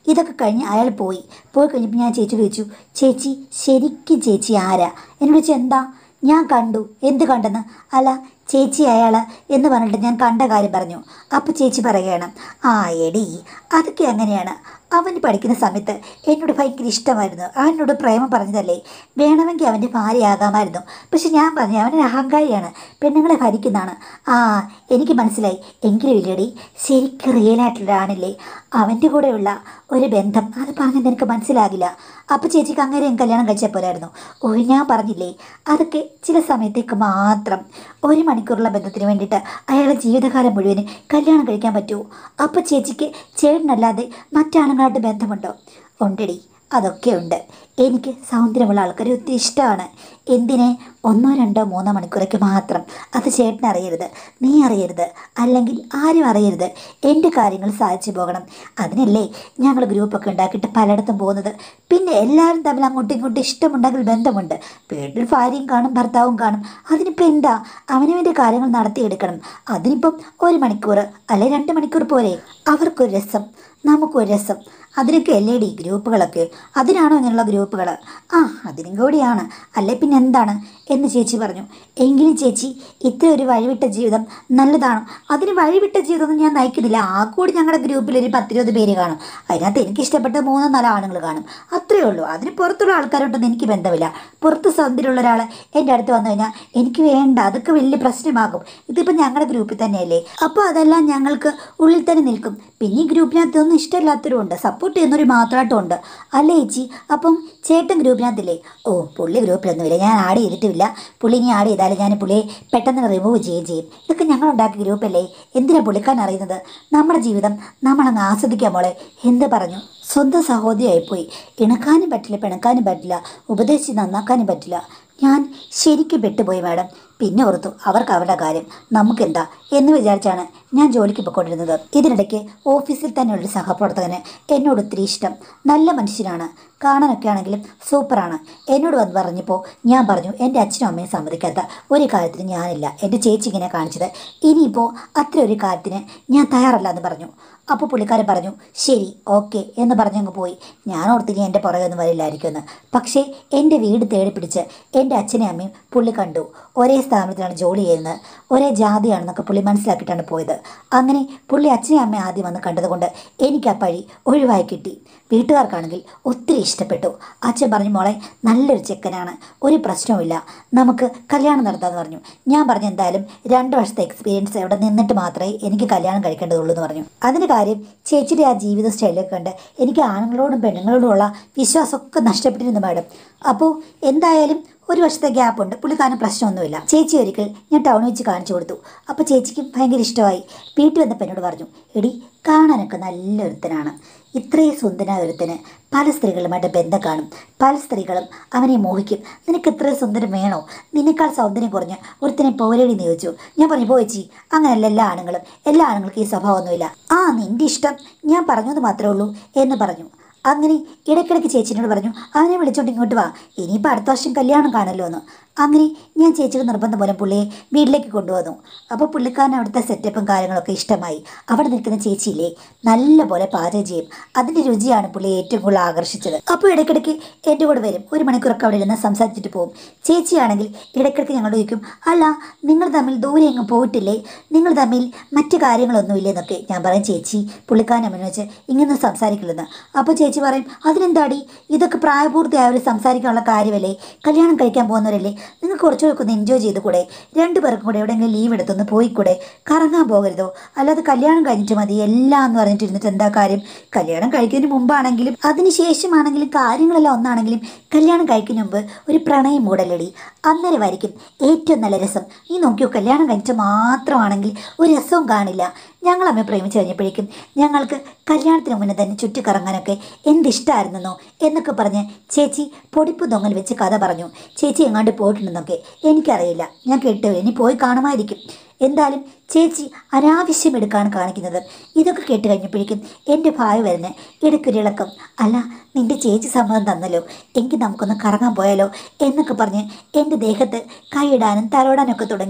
ഇതൊക്കെ കഴിഞ്ഞ് അയാൾ പോയി പോയി കഴിഞ്ഞപ്പോൾ ഞാൻ ചേച്ചിയോട് ചോദിച്ചു ചേച്ചി ശരിക്കും ചേച്ചി ആരാ എന്നോട് ചോദിച്ചു എന്താ ഞാൻ കണ്ടു എന്ത് കണ്ടെന്ന് അല്ല ചേച്ചി അയാൾ എന്ന് പറഞ്ഞിട്ട് ഞാൻ കണ്ട കാര്യം പറഞ്ഞു അപ്പോൾ ചേച്ചി പറയുകയാണ് ആ എടി അതൊക്കെ അങ്ങനെയാണ് അവൻ പഠിക്കുന്ന സമയത്ത് എന്നോട് ഭയങ്കര ഇഷ്ടമായിരുന്നു അവനോട് പ്രേമം പറഞ്ഞതല്ലേ വേണമെങ്കിൽ അവൻ്റെ ഭാര്യയാകാമായിരുന്നു പക്ഷെ ഞാൻ പറഞ്ഞു അവനൊരു അഹങ്കാരിയാണ് പെണ്ണുങ്ങളെ ഭരിക്കുന്നതാണ് ആ എനിക്ക് മനസ്സിലായി എങ്കിലും ഇല്ലടി ശരിക്കും റിയൽ ആയിട്ടുള്ള ആണില്ലേ അവൻ്റെ കൂടെയുള്ള ഒരു ബന്ധം അത് പറഞ്ഞത് എനിക്ക് മനസ്സിലാകില്ല അപ്പോൾ ചേച്ചിക്ക് അങ്ങനെ കല്യാണം കഴിച്ചാൽ പോരായിരുന്നു ഓ ഞാൻ പറഞ്ഞില്ലേ അതൊക്കെ ചില സമയത്തേക്ക് മാത്രം ഒരു മണിക്കൂറുള്ള ബന്ധത്തിന് വേണ്ടിയിട്ട് അയാളുടെ ജീവിതകാലം മുഴുവൻ കല്യാണം കഴിക്കാൻ പറ്റുമോ അപ്പോൾ ചേച്ചിക്ക് ചേട്ടനല്ലാതെ മറ്റാണുങ്ങളായിട്ട് ബന്ധമുണ്ടോ ഉണ്ടടി അതൊക്കെ ഉണ്ട് എനിക്ക് സൗന്ദര്യമുള്ള ആൾക്കാരെ ഒത്തിരി ഇഷ്ടമാണ് എന്തിനെ ഒന്നോ രണ്ടോ മൂന്നോ മണിക്കൂറൊക്കെ മാത്രം അത് ചേട്ടൻ അറിയരുത് നീ അറിയരുത് അല്ലെങ്കിൽ ആരും അറിയരുത് എൻ്റെ കാര്യങ്ങൾ സാധിച്ചു പോകണം അതിനല്ലേ ഞങ്ങൾ ഗ്രൂപ്പൊക്കെ ഉണ്ടാക്കിയിട്ട് പലയിടത്തും പോകുന്നത് പിന്നെ എല്ലാവരും തമ്മിൽ അങ്ങോട്ടും ഇങ്ങോട്ടും ഇഷ്ടമുണ്ടെങ്കിൽ ബന്ധമുണ്ട് വീട്ടിൽ ഭാര്യയും കാണും ഭർത്താവും കാണും അതിനിപ്പോൾ എന്താ അവനവൻ്റെ കാര്യങ്ങൾ നടത്തിയെടുക്കണം അതിനിപ്പം ഒരു മണിക്കൂർ അല്ലെ രണ്ട് മണിക്കൂർ പോരെ അവർക്കൊരു രസം നമുക്കൊരു രസം അതിനൊക്കെ അല്ലേ ഡി ഗ്രൂപ്പുകളൊക്കെ അതിനാണോ ഇങ്ങനെയുള്ള ഗ്രൂപ്പുകൾ ആ അതിനും കൂടിയാണ് അല്ലേ പിന്നെ എന്താണ് എന്ന് ചേച്ചി പറഞ്ഞു എങ്കിലും ചേച്ചി ഇത്ര ഒരു വഴിവിട്ട ജീവിതം നല്ലതാണോ അതിന് വഴിവിട്ട ജീവിതമൊന്നും ഞാൻ നയിക്കുന്നില്ല ആ കൂടി ഞങ്ങളുടെ ഗ്രൂപ്പിൽ ഒരു പത്തിരുപത് പേര് കാണും അതിനകത്ത് എനിക്ക് ഇഷ്ടപ്പെട്ട മൂന്നോ നാലോ ആണുങ്ങൾ കാണും അത്രയേ ഉള്ളൂ അതിന് പുറത്തുള്ള ആൾക്കാരോട്ടൊന്നും എനിക്ക് ബന്ധമില്ല പുറത്ത് സൗന്ദര്യമുള്ള ഒരാൾ എൻ്റെ അടുത്ത് വന്നു കഴിഞ്ഞാൽ എനിക്ക് വേണ്ട അതൊക്കെ വലിയ പ്രശ്നമാകും ഇതിപ്പോൾ ഞങ്ങളുടെ ഗ്രൂപ്പിൽ തന്നെയല്ലേ അപ്പോൾ അതെല്ലാം ഞങ്ങൾക്ക് ഉള്ളിൽ തന്നെ നിൽക്കും പിന്നെ ഈ ഗ്രൂപ്പിനകത്ത് ഒന്നും ഇഷ്ടമില്ലാത്തവരും ഉണ്ട് സപ്പോർട്ട് ചെയ്യുന്നവർ മാത്രമായിട്ടും ഉണ്ട് അല്ലേ ചേച്ചി അപ്പം ചേട്ടൻ ഗ്രൂപ്പിനകത്തില്ലേ ഓ പുള്ളി ഗ്രൂപ്പിലൊന്നുമില്ല ഞാൻ ആഡ് ചെയ്തിട്ടുമില്ല പുള്ളി ഇനി ആഡ് ചെയ്താലും ഞാൻ പുള്ളിയെ പെട്ടെന്ന് റിമൂവ് ചെയ്യുകയും ചെയ്യും ഇതൊക്കെ ഞങ്ങൾ ഉണ്ടാക്കിയ ഗ്രൂപ്പല്ലേ എന്തിനാ പുള്ളിക്കാൻ അറിയുന്നത് നമ്മുടെ ജീവിതം നമ്മളങ്ങ് ആസ്വദിക്കാൻ മോളെ എന്ത് പറഞ്ഞു സ്വന്തം സഹോദരിയായിപ്പോയി ഇണക്കാനും പറ്റില്ല പിണക്കാനും പറ്റില്ല ഉപദേശിച്ച് നന്നാക്കാനും പറ്റില്ല ഞാൻ ശരിക്കും പെട്ടുപോയി മാഡം പിന്നെ ഓർത്തു അവർക്ക് അവരുടെ കാര്യം നമുക്കെന്താ എന്ന് വിചാരിച്ചാണ് ഞാൻ ജോലിക്ക് പോയിക്കൊണ്ടിരുന്നത് ഇതിനിടയ്ക്ക് ഓഫീസിൽ തന്നെയുള്ളൊരു സഹപ്രവർത്തകന് എന്നോട് ഒത്തിരി ഇഷ്ടം നല്ല മനുഷ്യനാണ് കാണാനൊക്കെ ആണെങ്കിലും സൂപ്പറാണ് എന്നോട് വന്ന് പറഞ്ഞപ്പോൾ ഞാൻ പറഞ്ഞു എൻ്റെ അച്ഛനും അമ്മയും സമ്മതിക്കാത്ത ഒരു കാര്യത്തിന് ഞാനില്ല എൻ്റെ ചേച്ചി ഇങ്ങനെ കാണിച്ചത് ഇനിയിപ്പോൾ അത്ര ഒരു കാര്യത്തിന് ഞാൻ തയ്യാറല്ല എന്ന് പറഞ്ഞു അപ്പോൾ പുള്ളിക്കാരൻ പറഞ്ഞു ശരി ഓക്കെ എന്ന് പറഞ്ഞങ്ങ് പോയി ഞാൻ ഓർത്തിനി എൻ്റെ പുറകെയൊന്നും വരില്ലായിരിക്കുമെന്ന് പക്ഷേ എൻ്റെ വീട് തേടി പിടിച്ച് എൻ്റെ അച്ഛനെയും അമ്മയും പുള്ളി കണ്ടു ഒരേ സ്ഥാപനത്തിലാണ് ജോലി ചെയ്യുന്നത് ഒരേ ജാതിയാണെന്നൊക്കെ പുള്ളി മനസ്സിലാക്കിയിട്ടാണ് പോയത് അങ്ങനെ പുള്ളി അച്ഛനെയും അമ്മയും ആദ്യം വന്ന് കണ്ടതുകൊണ്ട് എനിക്ക് ആ പഴി ഒഴിവായി കിട്ടി വീട്ടുകാർക്കാണെങ്കിൽ ഒത്തിരി ഇഷ്ടപ്പെട്ടു അച്ഛൻ പറഞ്ഞു മോളെ നല്ലൊരു ചെക്കനാണ് ഒരു പ്രശ്നവുമില്ല നമുക്ക് കല്യാണം നടത്താമെന്ന് പറഞ്ഞു ഞാൻ പറഞ്ഞു എന്തായാലും രണ്ട് വർഷത്തെ എക്സ്പീരിയൻസ് അവിടെ നിന്നിട്ട് മാത്രമേ എനിക്ക് കല്യാണം കഴിക്കേണ്ടതുള്ളൂ എന്ന് പറഞ്ഞു അതിന് കാര്യം ചേച്ചിയുടെ ആ ജീവിത സ്റ്റൈലൊക്കെ കണ്ട് എനിക്ക് ആണുങ്ങളോടും പെണ്ണുങ്ങളോടുമുള്ള വിശ്വാസമൊക്കെ നഷ്ടപ്പെട്ടിരുന്നു മാഡം അപ്പോൾ എന്തായാലും ഒരു വർഷത്തെ ഗ്യാപ്പ് ഉണ്ട് പുള്ളിക്കാരന് പ്രശ്നമൊന്നുമില്ല ചേച്ചി ഒരിക്കൽ ഞാൻ ടൗണിൽ വെച്ച് കാണിച്ചു കൊടുത്തു അപ്പോൾ ചേച്ചിക്കും ഭയങ്കര ഇഷ്ടമായി വീട്ടിൽ വന്നപ്പോൾ എന്നോട് പറഞ്ഞു എടി കാണാനൊക്കെ നല്ല ഒരുത്തനാണ് ഇത്രയും സുന്ദരനായ ഒരുത്തന് പല സ്ത്രീകളുമായിട്ട് ബന്ധം കാണും പല സ്ത്രീകളും അവനെ മോഹിക്കും നിനക്ക് ഇത്രയും സുന്ദരം വേണോ നിന്നേക്കാൾ സൗന്ദര്യം കുറഞ്ഞ ഒരുത്തനെ പോരേടി എന്ന് ചോദിച്ചു ഞാൻ പറഞ്ഞു പോയിച്ചി അങ്ങനെയല്ല എല്ലാ ആണുങ്ങളും എല്ലാ ആണുങ്ങൾക്കും ഈ സ്വഭാവമൊന്നുമില്ല ആ നിൻ്റെ ഇഷ്ടം ഞാൻ പറഞ്ഞത് മാത്രമേ ഉള്ളൂ എന്ന് പറഞ്ഞു അങ്ങനെ ഇടയ്ക്കിടയ്ക്ക് ചേച്ചിനോട് പറഞ്ഞു അവനെ വിളിച്ചോണ്ട് ഇങ്ങോട്ട് വാ ഇനിയിപ്പോൾ അടുത്ത വർഷം കല്യാണം കാണല്ലോ എന്ന് അങ്ങനെ ഞാൻ ചേച്ചിയുടെ നിർബന്ധം മൂലം പുള്ളിയെ വീട്ടിലേക്ക് കൊണ്ടുവന്നു അപ്പോൾ പുള്ളിക്കാരൻ അവിടുത്തെ സെറ്റപ്പും കാര്യങ്ങളൊക്കെ ഇഷ്ടമായി അവിടെ നിൽക്കുന്ന ചേച്ചിയില്ലേ നല്ല പോലെ പാചകം ചെയ്യും അതിൻ്റെ രുചിയാണ് പുള്ളിയെ ഏറ്റവും കൂടുതൽ ആകർഷിച്ചത് അപ്പോൾ ഇടയ്ക്കിടയ്ക്ക് എൻ്റെ കൂടെ വരും ഒരു മണിക്കൂറൊക്കെ അവിടെ ഇരുന്ന് സംസാരിച്ചിട്ട് പോകും ചേച്ചിയാണെങ്കിൽ ഇടയ്ക്കിടയ്ക്ക് ഞങ്ങളോട് ചോദിക്കും അല്ല നിങ്ങൾ തമ്മിൽ ദൂരെ എങ്ങും പോയിട്ടില്ലേ നിങ്ങൾ തമ്മിൽ മറ്റു കാര്യങ്ങളൊന്നുമില്ലേ എന്നൊക്കെ ഞാൻ പറയും ചേച്ചി പുള്ളിക്കാരൻ അമ്മനെ വെച്ച് ഇങ്ങനെ സംസാരിക്കില്ലെന്ന് അപ്പോൾ ചേച്ചി പറയും അതിനെന്താടി ഇതൊക്കെ പ്രായപൂർത്തിയായവർ സംസാരിക്കാനുള്ള കാര്യമല്ലേ കല്യാണം കഴിക്കാൻ പോകുന്നവരല്ലേ നിങ്ങൾക്ക് കുറച്ചുകൂടെ ഒന്ന് എൻജോയ് ചെയ്ത് കൂടെ രണ്ടു പേർക്കും കൂടെ എവിടെയെങ്കിലും ലീവ് എടുത്തൊന്ന് പോയിക്കൂടെ കറങ്ങാൻ പോകരുതോ അല്ലാതെ കല്യാണം കഴിഞ്ഞിട്ട് മതി എല്ലാം എന്ന് പറഞ്ഞിട്ട് ഇരുന്നിട്ട് എന്താ കാര്യം കല്യാണം കഴിക്കുന്നതിന് മുമ്പാണെങ്കിലും അതിന് ശേഷമാണെങ്കിലും കാര്യങ്ങളെല്ലാം ഒന്നാണെങ്കിലും കല്യാണം കഴിക്കുന്നതിന് മുമ്പ് ഒരു പ്രണയം മൂടലടി അന്നേരമായിരിക്കും ഏറ്റവും നല്ല രസം നീ നോക്കിയോ കല്യാണം കഴിച്ച മാത്രമാണെങ്കിൽ ഒരു രസവും കാണില്ല ഞങ്ങൾ അമ്മ പ്രേമിച്ച് കഴിഞ്ഞപ്പോഴേക്കും ഞങ്ങൾക്ക് കല്യാണത്തിന് മുന്നേ തന്നെ ചുറ്റിക്കറങ്ങാനൊക്കെ എന്തിഷ്ടമായിരുന്നെന്നോ എന്നൊക്കെ പറഞ്ഞ് ചേച്ചി പൊടിപ്പ് തൊങ്ങൽ വെച്ച് കഥ പറഞ്ഞു ചേച്ചി എങ്ങാണ്ട് പോയിട്ടുണ്ടെന്നൊക്കെ എനിക്കറിയില്ല ഞാൻ കേട്ടു ഇനി പോയി കാണുമായിരിക്കും എന്തായാലും ചേച്ചി അനാവശ്യം എടുക്കാണ് കാണിക്കുന്നത് ഇതൊക്കെ കേട്ട് കഴിഞ്ഞപ്പോഴേക്കും എൻ്റെ ഭാവി വരുന്ന ഇടയ്ക്കൊരിളക്കം അല്ല നിൻ്റെ ചേച്ചി സമ്മതം തന്നല്ലോ എങ്കിൽ നമുക്കൊന്ന് കറങ്ങാൻ പോയാലോ എന്നൊക്കെ പറഞ്ഞ് എൻ്റെ ദേഹത്ത് കൈയിടാനും തലോടാനൊക്കെ തുടങ്ങി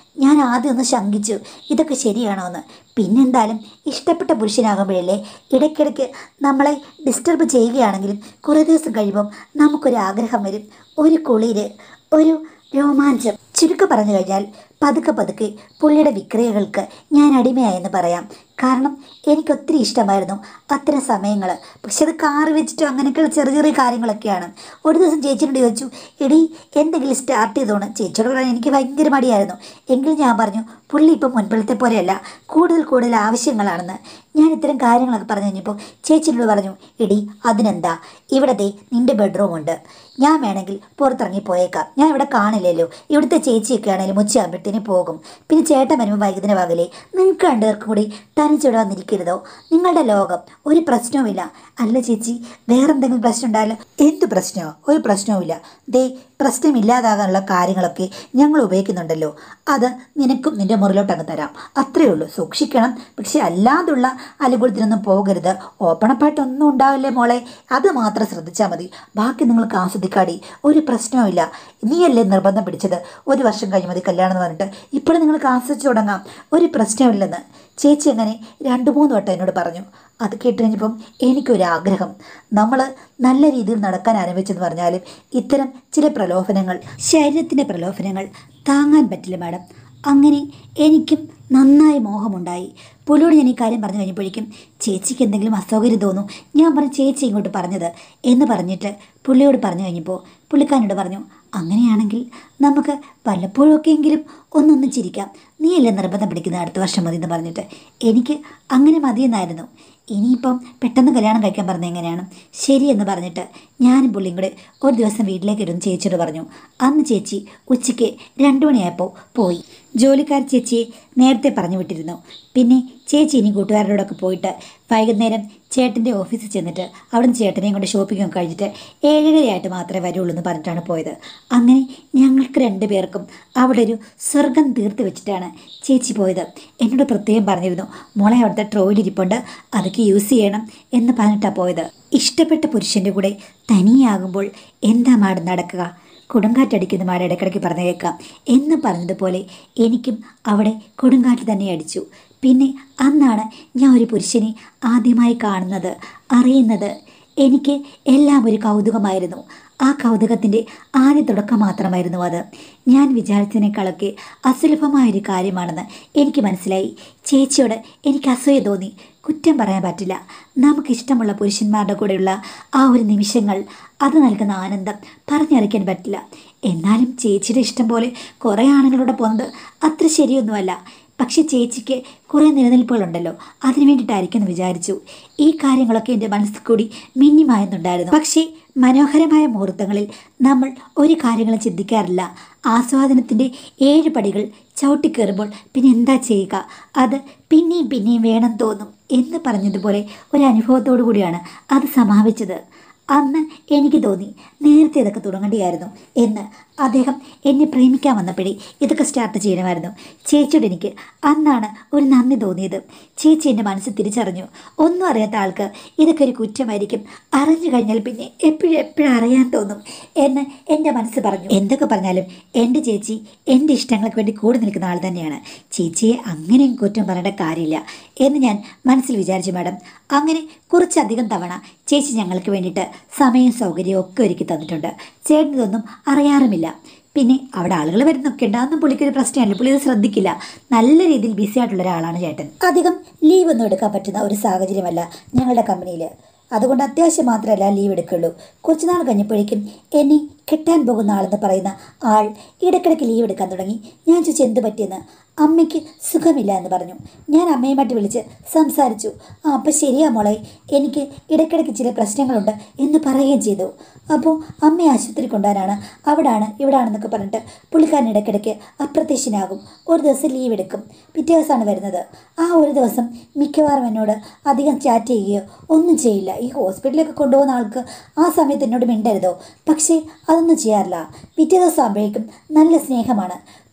ഞാൻ ആദ്യം ഒന്ന് ശങ്കിച്ചു ഇതൊക്കെ ശരിയാണോ എന്ന് പിന്നെന്തായാലും ഇഷ്ടപ്പെട്ട പുരുഷനാകുമ്പോഴല്ലേ ഇടയ്ക്കിടയ്ക്ക് നമ്മളെ ഡിസ്റ്റർബ് ചെയ്യുകയാണെങ്കിലും കുറേ ദിവസം കഴിയുമ്പം നമുക്കൊരു ആഗ്രഹം വരും ഒരു കുളിര് ഒരു രോമാഞ്ചം ചുരുക്കം പറഞ്ഞു കഴിഞ്ഞാൽ പതുക്കെ പതുക്കെ പുള്ളിയുടെ വിക്രിയകൾക്ക് ഞാൻ അടിമയായെന്ന് പറയാം കാരണം എനിക്ക് ഒത്തിരി ഇഷ്ടമായിരുന്നു അത്തരം സമയങ്ങൾ പക്ഷെ അത് കാറ് വെച്ചിട്ടോ അങ്ങനെയൊക്കെയുള്ള ചെറിയ ചെറിയ കാര്യങ്ങളൊക്കെയാണ് ഒരു ദിവസം ചേച്ചിയോട് ചോദിച്ചു എടി എന്തെങ്കിലും സ്റ്റാർട്ട് ചെയ്തോണ് ചേച്ചിയോട് പറയാൻ എനിക്ക് ഭയങ്കര മടിയായിരുന്നു എങ്കിലും ഞാൻ പറഞ്ഞു പുള്ളി ഇപ്പം മുൻപിലത്തെ പോലെയല്ല കൂടുതൽ കൂടുതൽ ആവശ്യങ്ങളാണെന്ന് ഞാൻ ഇത്തരം കാര്യങ്ങളൊക്കെ പറഞ്ഞു കഴിഞ്ഞപ്പോൾ ചേച്ചിയോട് പറഞ്ഞു എടി അതിനെന്താ ഇവിടെ ദേ നിൻ്റെ ബെഡ്റൂം ഉണ്ട് ഞാൻ വേണമെങ്കിൽ പുറത്തിറങ്ങി പോയേക്കാം ഞാൻ ഇവിടെ കാണില്ലല്ലോ ഇവിടുത്തെ ചേച്ചിയൊക്കെ ആണെങ്കിലും ഉച്ചയാകുമ്പോഴത്തേന് പോകും പിന്നെ ചേട്ടൻ വരുമ്പോൾ വൈകുന്നേരം പകലേ നിങ്ങൾക്ക് രണ്ടുപേർക്കും കൂടി തനിച്ചിവിടെ വന്നിരിക്കരുതോ നിങ്ങളുടെ ലോകം ഒരു പ്രശ്നവുമില്ല അല്ല ചേച്ചി വേറെന്തെങ്കിലും പ്രശ്നം ഉണ്ടായാലോ എന്ത് പ്രശ്നമോ ഒരു പ്രശ്നവുമില്ല ദേ പ്രശ്നമില്ലാതാകാനുള്ള കാര്യങ്ങളൊക്കെ ഞങ്ങൾ ഉപയോഗിക്കുന്നുണ്ടല്ലോ അത് നിനക്കും നിന്റെ മുറിലോട്ട് അങ്ങ് തരാം അത്രയേ ഉള്ളൂ സൂക്ഷിക്കണം പക്ഷെ അല്ലാതുള്ള അലുകുളത്തിനൊന്നും പോകരുത് ഓപ്പണപ്പായിട്ടൊന്നും ഉണ്ടാവില്ലേ മോളെ അത് മാത്രം ശ്രദ്ധിച്ചാൽ മതി ബാക്കി നിങ്ങൾക്ക് ആസ്വദിക്കാടി ഒരു പ്രശ്നവുമില്ല നീയല്ലേ നിർബന്ധം പിടിച്ചത് ഒരു വർഷം കഴിഞ്ഞ് മതി കല്യാണം എന്ന് പറഞ്ഞിട്ട് ഇപ്പോഴും നിങ്ങൾക്ക് ആസ്വദിച്ചു തുടങ്ങാം ഒരു പ്രശ്നമില്ലെന്ന് ചേച്ചി അങ്ങനെ രണ്ട് മൂന്ന് വട്ടം എന്നോട് പറഞ്ഞു അത് കേട്ട് കഴിഞ്ഞപ്പം എനിക്കൊരാഗ്രഹം നമ്മൾ നല്ല രീതിയിൽ നടക്കാൻ ആരംഭിച്ചെന്ന് പറഞ്ഞാലും ഇത്തരം ചില പ്രലോഭനങ്ങൾ ശരീരത്തിൻ്റെ പ്രലോഭനങ്ങൾ താങ്ങാൻ പറ്റില്ല മാഡം അങ്ങനെ എനിക്കും നന്നായി മോഹമുണ്ടായി പുള്ളിയോട് ഞാൻ ഈ കാര്യം പറഞ്ഞു കഴിഞ്ഞപ്പോഴേക്കും ചേച്ചിക്ക് എന്തെങ്കിലും അസൗകര്യം തോന്നും ഞാൻ പറഞ്ഞു ചേച്ചി ഇങ്ങോട്ട് പറഞ്ഞത് എന്ന് പറഞ്ഞിട്ട് പുള്ളിയോട് പറഞ്ഞു കഴിഞ്ഞപ്പോൾ പുള്ളിക്കാരനോട് പറഞ്ഞു അങ്ങനെയാണെങ്കിൽ നമുക്ക് വല്ലപ്പോഴൊക്കെയെങ്കിലും ഒന്നൊന്ന് ചിരിക്കാം നീയല്ലേ നിർബന്ധം പിടിക്കുന്ന അടുത്ത വർഷം മതി എന്ന് പറഞ്ഞിട്ട് എനിക്ക് അങ്ങനെ മതിയെന്നായിരുന്നു ഇനിയിപ്പം പെട്ടെന്ന് കല്യാണം കഴിക്കാൻ പറഞ്ഞത് എങ്ങനെയാണ് ശരിയെന്ന് പറഞ്ഞിട്ട് ഞാനും പുള്ളിയും കൂടെ ഒരു ദിവസം വീട്ടിലേക്ക് ഇരുന്ന് ചേച്ചിയോട് പറഞ്ഞു അന്ന് ചേച്ചി ഉച്ചയ്ക്ക് രണ്ടു മണിയായപ്പോൾ പോയി ജോലിക്കാർ ചേച്ചിയെ നേരത്തെ പറഞ്ഞു വിട്ടിരുന്നു പിന്നെ ചേച്ചി ഇനി കൂട്ടുകാരോടൊക്കെ പോയിട്ട് വൈകുന്നേരം ചേട്ടൻ്റെ ഓഫീസിൽ ചെന്നിട്ട് അവിടുന്ന് ചേട്ടനെയും കൊണ്ട് ഷോപ്പിംഗ് ഒക്കെ കഴിഞ്ഞിട്ട് ഏഴരയായിട്ട് മാത്രമേ വരുള്ളൂ എന്ന് പറഞ്ഞിട്ടാണ് പോയത് അങ്ങനെ ഞങ്ങൾക്ക് രണ്ടു പേർക്കും അവിടെ ഒരു സ്വർഗം തീർത്ത് വെച്ചിട്ടാണ് ചേച്ചി പോയത് എന്നോട് പ്രത്യേകം പറഞ്ഞിരുന്നു മോളെ അവിടുത്തെ ട്രോയിൽ ഇരിപ്പുണ്ട് അതൊക്കെ യൂസ് ചെയ്യണം എന്ന് പറഞ്ഞിട്ടാണ് പോയത് ഇഷ്ടപ്പെട്ട പുരുഷൻ്റെ കൂടെ തനിയാകുമ്പോൾ എന്താ മാഡം നടക്കുക കൊടുങ്കാറ്റടിക്കുന്ന മാഡം ഇടയ്ക്കിടയ്ക്ക് പറഞ്ഞു കേൾക്കാം എന്ന് പറഞ്ഞതുപോലെ എനിക്കും അവിടെ കൊടുങ്കാറ്റ് തന്നെ അടിച്ചു പിന്നെ അന്നാണ് ഞാൻ ഒരു പുരുഷനെ ആദ്യമായി കാണുന്നത് അറിയുന്നത് എനിക്ക് എല്ലാം ഒരു കൗതുകമായിരുന്നു ആ കൗതുകത്തിൻ്റെ ആദ്യ തുടക്കം മാത്രമായിരുന്നു അത് ഞാൻ വിചാരിച്ചതിനേക്കാളൊക്കെ അസുലഭമായൊരു കാര്യമാണെന്ന് എനിക്ക് മനസ്സിലായി ചേച്ചിയോട് എനിക്ക് അസൂയ തോന്നി കുറ്റം പറയാൻ പറ്റില്ല നമുക്കിഷ്ടമുള്ള പുരുഷന്മാരുടെ കൂടെയുള്ള ആ ഒരു നിമിഷങ്ങൾ അത് നൽകുന്ന ആനന്ദം പറഞ്ഞറിയിക്കാൻ പറ്റില്ല എന്നാലും ചേച്ചിയുടെ ഇഷ്ടം പോലെ കുറേ ആണുങ്ങളോട് പോകുന്നത് അത്ര ശരിയൊന്നുമല്ല പക്ഷെ ചേച്ചിക്ക് കുറേ നിലനിൽപ്പുകളുണ്ടല്ലോ അതിനു വേണ്ടിയിട്ടായിരിക്കും എന്ന് വിചാരിച്ചു ഈ കാര്യങ്ങളൊക്കെ എൻ്റെ മനസ്സിൽ കൂടി മിന്നിമായുന്നുണ്ടായിരുന്നു പക്ഷേ മനോഹരമായ മുഹൂർത്തങ്ങളിൽ നമ്മൾ ഒരു കാര്യങ്ങളും ചിന്തിക്കാറില്ല ആസ്വാദനത്തിൻ്റെ ഏഴ് പടികൾ ചവിട്ടിക്കയറുമ്പോൾ പിന്നെ എന്താ ചെയ്യുക അത് പിന്നെയും പിന്നെയും വേണം തോന്നും എന്ന് പറഞ്ഞതുപോലെ ഒരു അനുഭവത്തോടു കൂടിയാണ് അത് സമാപിച്ചത് അന്ന് എനിക്ക് തോന്നി നേരത്തെ ഇതൊക്കെ തുടങ്ങേണ്ടിയായിരുന്നു എന്ന് അദ്ദേഹം എന്നെ പ്രേമിക്കാൻ വന്നപ്പോഴേ ഇതൊക്കെ സ്റ്റാർട്ട് ചെയ്യണമായിരുന്നു ചേച്ചിയോട് എനിക്ക് അന്നാണ് ഒരു നന്ദി തോന്നിയത് ചേച്ചി എൻ്റെ മനസ്സ് തിരിച്ചറിഞ്ഞു ഒന്നും അറിയാത്ത ആൾക്ക് ഇതൊക്കെ ഒരു കുറ്റമായിരിക്കും അറിഞ്ഞു കഴിഞ്ഞാൽ പിന്നെ എപ്പോഴും എപ്പോഴും അറിയാൻ തോന്നും എന്ന് എൻ്റെ മനസ്സ് പറഞ്ഞു എന്തൊക്കെ പറഞ്ഞാലും എൻ്റെ ചേച്ചി എൻ്റെ ഇഷ്ടങ്ങൾക്ക് വേണ്ടി കൂടി നിൽക്കുന്ന ആൾ തന്നെയാണ് ചേച്ചിയെ അങ്ങനെയും കുറ്റം പറയേണ്ട കാര്യമില്ല എന്ന് ഞാൻ മനസ്സിൽ വിചാരിച്ചു മാഡം അങ്ങനെ കുറച്ചധികം തവണ ചേച്ചി ഞങ്ങൾക്ക് വേണ്ടിയിട്ട് സമയവും സൗകര്യവും ഒക്കെ ഒരുക്കി തന്നിട്ടുണ്ട് ചേട്ടനിതൊന്നും അറിയാറുമില്ല പിന്നെ അവിടെ ആളുകൾ വരുന്നൊക്കെ ഉണ്ട് അതൊന്നും പുള്ളിക്കൊരു പ്രശ്നമല്ല പുള്ളി ഇത് ശ്രദ്ധിക്കില്ല നല്ല രീതിയിൽ ബിസി ആയിട്ടുള്ള ഒരാളാണ് ചേട്ടൻ അധികം ലീവ് ഒന്നും എടുക്കാൻ പറ്റുന്ന ഒരു സാഹചര്യമല്ല ഞങ്ങളുടെ കമ്പനിയിൽ അതുകൊണ്ട് അത്യാവശ്യം മാത്രമല്ല ലീവ് എടുക്കുള്ളൂ കുറച്ച് നാൾ കഴിഞ്ഞപ്പോഴേക്കും എന്നെ കെട്ടാൻ പോകുന്ന ആളെന്ന് പറയുന്ന ആൾ ഇടയ്ക്കിടയ്ക്ക് ലീവ് എടുക്കാൻ തുടങ്ങി ഞാൻ ചോദിച്ചു എന്ത് പറ്റിയെന്ന് അമ്മയ്ക്ക് സുഖമില്ല എന്ന് പറഞ്ഞു ഞാൻ അമ്മയുമായിട്ട് വിളിച്ച് സംസാരിച്ചു ആ അപ്പം ശരിയാ മോളെ എനിക്ക് ഇടയ്ക്കിടയ്ക്ക് ചില പ്രശ്നങ്ങളുണ്ട് എന്ന് പറയുകയും ചെയ്തു അപ്പോൾ അമ്മയെ ആശുപത്രി കൊണ്ടുവരാനാണ് അവിടാണ് ഇവിടാണെന്നൊക്കെ പറഞ്ഞിട്ട് പുള്ളിക്കാരൻ ഇടയ്ക്കിടയ്ക്ക് അപ്രത്യക്ഷനാകും ഒരു ദിവസം ലീവ് എടുക്കും പിറ്റേ ദിവസമാണ് വരുന്നത് ആ ഒരു ദിവസം മിക്കവാറും എന്നോട് അധികം ചാറ്റ് ചെയ്യുകയോ ഒന്നും ചെയ്യില്ല ഈ ഹോസ്പിറ്റലിലൊക്കെ കൊണ്ടുപോകുന്ന ആൾക്ക് ആ സമയത്ത് എന്നോട് മിണ്ടരുതോ പക്ഷേ അതൊന്നും ചെയ്യാറില്ല പിറ്റേ ദിവസം ആകുമ്പോഴേക്കും നല്ല സ്നേഹമാണ്